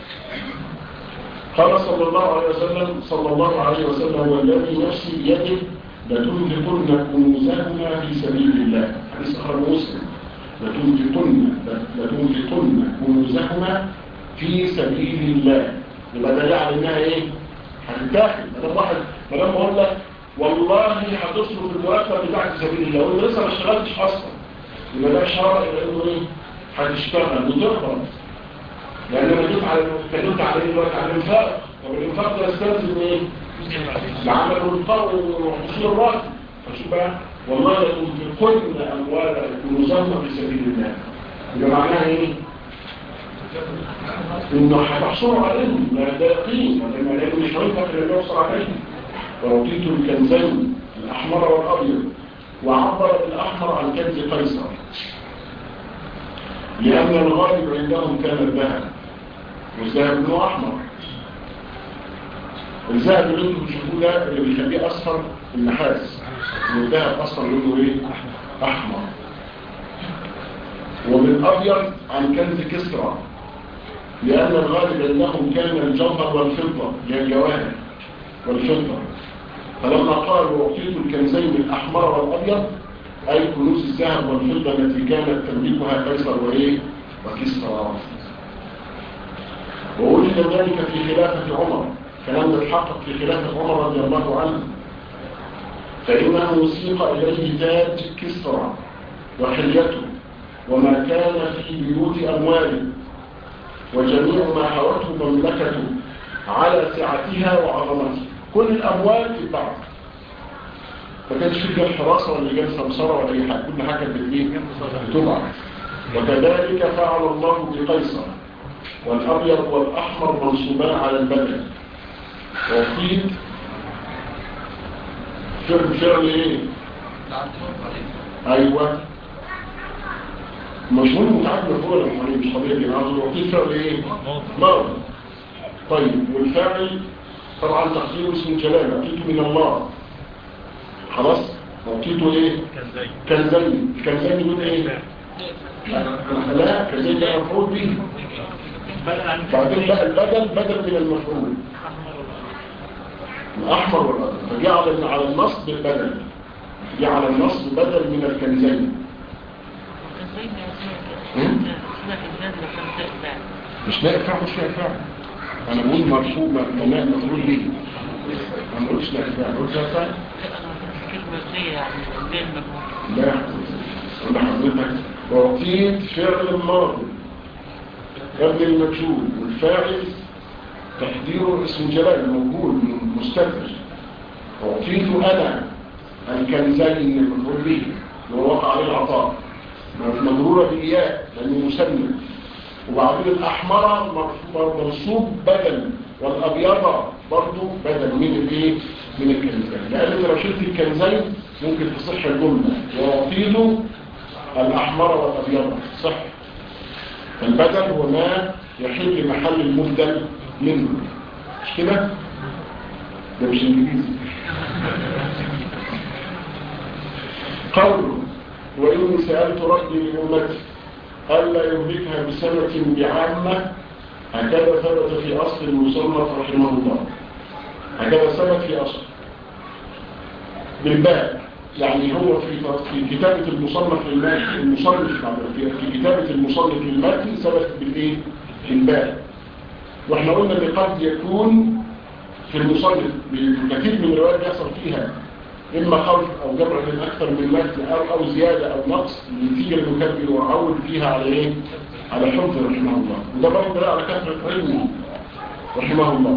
قال صلى الله عليه وسلم صلى الله عليه وسلم والذي نفسي بيده لتنفقن كنوزهما في سبيل الله حديث أخرج مسلم لتنفقن لتنفقن كنوزهما في سبيل الله يبقى ده يعني انها ايه هتتاخد ما دام واحد ما دام بقول لك والله هتصرف المرتب بتاعك في سبيل الله وانت لسه ما اشتغلتش اصلا يبقى ده اشاره الى انه ايه هتشتغل وتقبض لان انا جيت على اتكلمت على ايه دلوقتي على الانفاق طب الانفاق ده يستلزم ايه؟ العمل والقول وحصول الراتب فشوف بقى والله لتنفقن اموال كنوزهما في سبيل الله يبقى معناها ايه؟ انه هتحصلوا عليهم لا ده يقين لما لانه مش هينفق اللي يوصل عليهم وأعطيت الكنزين الأحمر والأبيض وعبر الأحمر عن كنز قيصر لأن الغالب عندهم كان الذهب والذهب له أحمر الذهب اللي انتم بتشوفوه ده اللي بيخليه أصفر النحاس والذهب أصفر لونه إيه؟ أحمر وبالأبيض عن كنز كسرى لأن الغالب عندهم كان الجوهر والفضة هي الجواهر والفضة فلما قالوا أعطيت الكنزين الأحمر والأبيض أي كنوز الذهب والفضة التي كانت تملكها قيصر وإيه وكسرى ووجد ذلك في خلافة عمر كلام يتحقق في خلافة عمر رضي الله عنه فإنه سيق إليه تاج كسرى وحليته وما كان في بيوت أمواله وجميع ما حوته مملكته على سعتها وعظمتها كل الأموال في بعض فكانش في جال حراسة ولا جال سمسرة ولا أي حاجة كل حاجة بالإيه بتبع وكذلك فعل الله بقيصر والأبيض والأحمر منصوبان على البدن وفيد فعل فعل إيه أيوة مشهور متعدد مفعول المحرم مش طبيعي انا عاوز اعطيه فعل ايه ماضي طيب والفاعل طبعا تقدير اسم جلال أعطيته من الله خلاص أعطيته إيه كنزين الكنزين يقول إيه لا كنزين ده مفعول به بعدين بقى البدل بدل من المفعول الأحمر والأبيض فجعل على النصب البدل جعل النصب بدل من الكنزين مش لاقي فعل مش لاقي فعل انا بقول مرفوع مبناء مفعول به انا ما قلتش لاقي فعل قلت لاقي فعل لا اقول لحضرتك اعطيت فعل ماضي قبل المجهول والفاعل تحضيره اسم جلال موجود مستتر اعطيت انا الكنزين المفعول به اللي هو وقع عليه العطاء مجرورة بإياء لأنه مسمى وبعدين الأحمر منصوب بدل والأبيض برضو بدل من الايه من الكنزين لأن انت لو شلت الكنزين ممكن تصح الجملة ويعطيله الأحمر والأبيض صح فالبدل هو ما يحل محل المبدل منه مش كده؟ ده مش انجليزي قوله وإني سألت ربي لأمتي ألا يهلكها بسنة بعامة هكذا ثبت في أصل المصنف رحمه الله هكذا ثبت في أصل بالباء يعني هو في في كتابة المصنف للماتن المصنف في كتابة المصنف للماتن ثبت بالإيه؟ بالباء واحنا قلنا ان قد يكون في المصنف كثير من الروايات بيحصل فيها إما خلط أو جمع من أكثر من متن أو, أو زيادة أو نقص نتيجة المكبر وعول فيها على إيه؟ على حفظ رحمه الله وده برضه دليل على كثرة علمه رحمه الله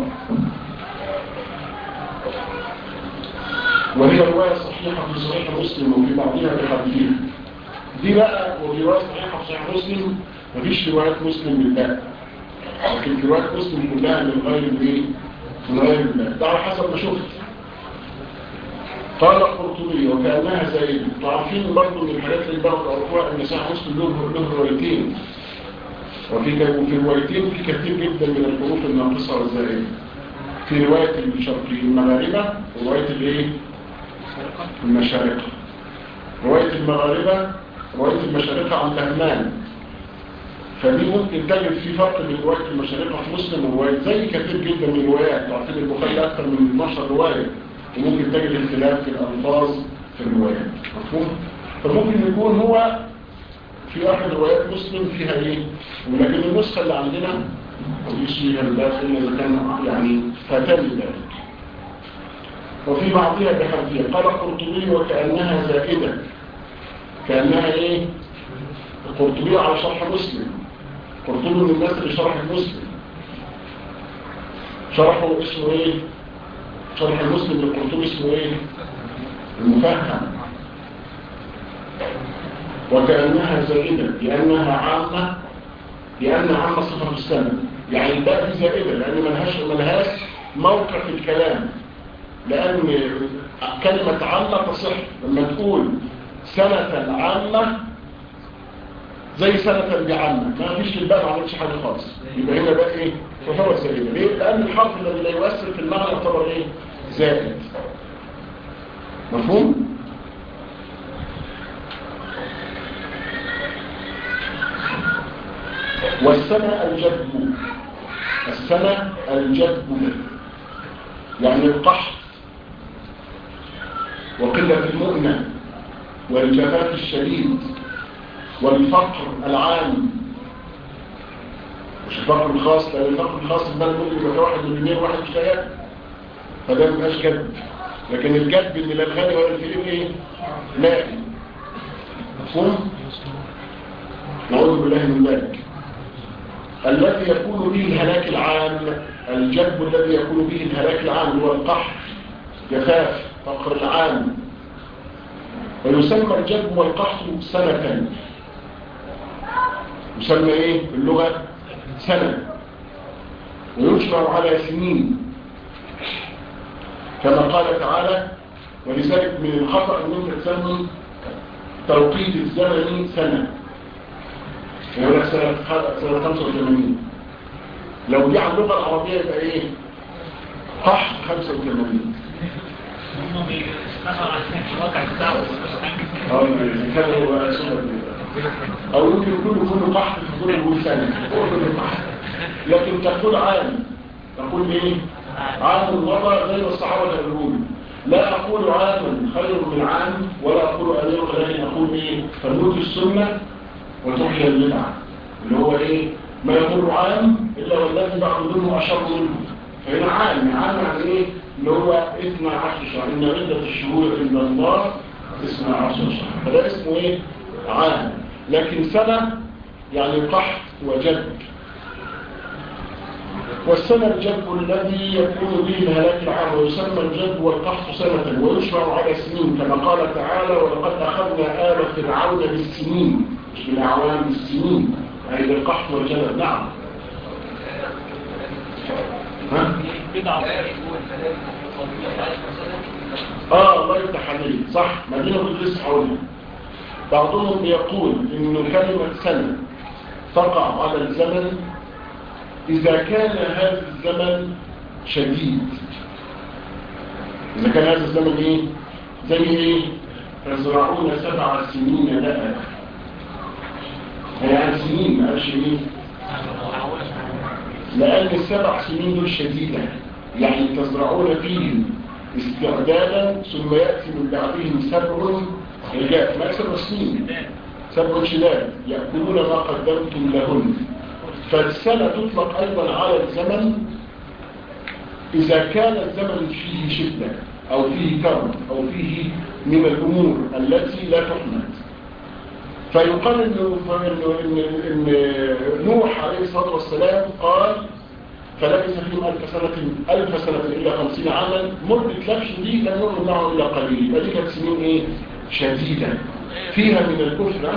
وهي رواية صحيحة في صحيح مسلم وفي بعضها بحديث دي بقى وفي رواية صحيحة في صحيح مسلم مفيش روايات مسلم بالله لكن في روايات مسلم كلها من غير الايه؟ من غير الله ده على حسب ما شفت قال القرطبي وكأنها زائدة تعرفين برضه من الحاجات اللي بعض أرفوها أن صحيح مسلم له له روايتين وفي في روايتين في كثير جدا من الحروف الناقصة والزائدة في رواية الشرقي المغاربة ورواية الايه؟ المشارقة رواية المغاربة رواية المشارقة عن تهمان فدي ممكن تجد في فرق بين رواية المشارقة في مسلم ورواية زي كثير جدا من الروايات تعرفين البخاري أكثر من 12 رواية وممكن تجد اختلاف في الألفاظ في الروايات مفهوم؟ فممكن يكون هو في أحد روايات مسلم فيها إيه؟ ولكن النسخة اللي عندنا مفيش فيها الداخل اللي كان يعني فاتني ذلك وفي بعضها بحرفية قال القرطبي وكأنها زائدة كأنها إيه؟ القرطبي على شرح مسلم قرطبي من الناس اللي شرح مسلم شرحه اسمه إيه؟ شرح المسلم للقرطبي اسمه ايه المفهم وكأنها زائدة لأنها عامة لأن عامة صفة السنة يعني الباء دي زائدة لأن ملهاش ملهاش موقع في الكلام لأن كلمة عامة تصح لما تقول سنة عامة زي سنة بعامة ما فيش الباء ما عملتش حاجة خالص يبقى هنا بقى ايه تعتبر زائدة ليه؟ لأن الحرف الذي لا يؤثر في المعنى يعتبر ايه زائد مفهوم؟ والسنة الجدب السنة الجدب يعني القحط وقلة المؤنة والجفاف الشديد والفقر العام مش الفقر الخاص لأن الفقر الخاص ده ممكن يبقى واحد مليونير واحد مش لاقي فده مبقاش جد لكن الجد اللي لا الغني ولا الفقير ايه؟ لاقي مفهوم؟ نعوذ بالله من ذلك الذي يكون به الهلاك العام الجدب الذي يكون به الهلاك العام هو القحط جفاف فقر العام ويسمى الجدب والقحط سنة يسمى ايه باللغة سنة ويجمع على سنين كما قال تعالى ولذلك من الخطأ ان انت تسمي توقيت الزمن سنة يقول لك سنة 85 لو دي على اللغة العربية يبقى ايه قحط 85 هم بيشتغلوا عشان الواقع بتاعه اه إذا كانوا بقى سنة كده. او يمكن يكون يكون قحط في حضور الوسام لكن تقول عام تقول ايه عام مضى زي ما الصحابه كانوا يقولوا لا اقول عام خير من عام ولا اقول امير ولكن اقول ايه فنوت السنه وتحيا البدعه اللي هو ايه ما يمر عام الا والذي بعد منه اشر منه فهنا عام عام يعني ايه اللي هو 12 شهر ان عده الشهور عند الله 12 شهر فده اسمه ايه عام لكن سنه يعني قحط وجد والسنة الجد الذي يكون به الهلاك العام ويسمى الجد والقحط سنة ويشرع على سنين كما قال تعالى ولقد أخذنا آل فرعون بالسنين مش بالأعوام بالسنين أي بالقحط والجلد نعم ها؟ بدعة آه الله يفتح عليك صح مدينة بتدرس حولها بعضهم يقول إنه كلمة سنة تقع على الزمن إذا كان هذا الزمن شديد إذا كان هذا الزمن إيه؟ زي إيه؟ يزرعون سبع سنين لأ يعني سنين ما قالش إيه؟ لأن السبع سنين دول شديدة يعني تزرعون فيهم استعدادا ثم يأتي من بعدهم سبع رجال ما سبع سنين سبع شداد يأكلون ما قدمتم لهن فالسنة تطلق أيضا على الزمن إذا كان الزمن فيه شدة أو فيه كرب أو فيه من الأمور التي لا تحمد فيقال إنه إنه إن إن نوح عليه الصلاة والسلام قال فلبث فيهم ألف سنة ألف سنة إلا خمسين عاما مدة لبش دي لم يؤمن معه إلا قليل فدي كانت سنين إيه؟ شديدة فيها من الكفر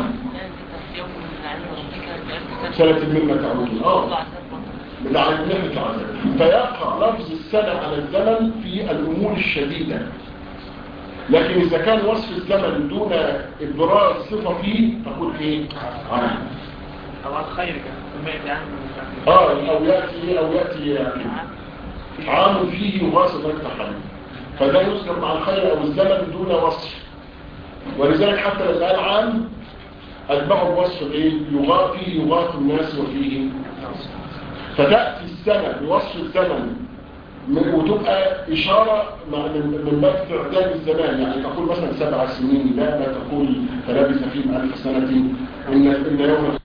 سنة مما تعودون آه بتاع النهي العذاب فيقع لفظ السنة على الزمن في الأمور الشديدة لكن إذا كان وصف الزمن دون إبراز صفة فيه تقول إيه؟ عام طبعا خير كان سمعت عنه آه أو يأتي أو يأتي يعني عام فيه يغاص مفتح عليه فده يذكر مع الخير أو الزمن دون وصف ولذلك حتى لو قال عام أتبعه بوصف إيه؟ يغاث فيه يغاث الناس وفيه فتأتي السنة بوصف الزمن من- وتبقى إشارة مع من من باب استعداد الزمان يعني تقول مثلا سبع سنين لا لا تقول فلبث فيهم ألف سنة إن إن يوم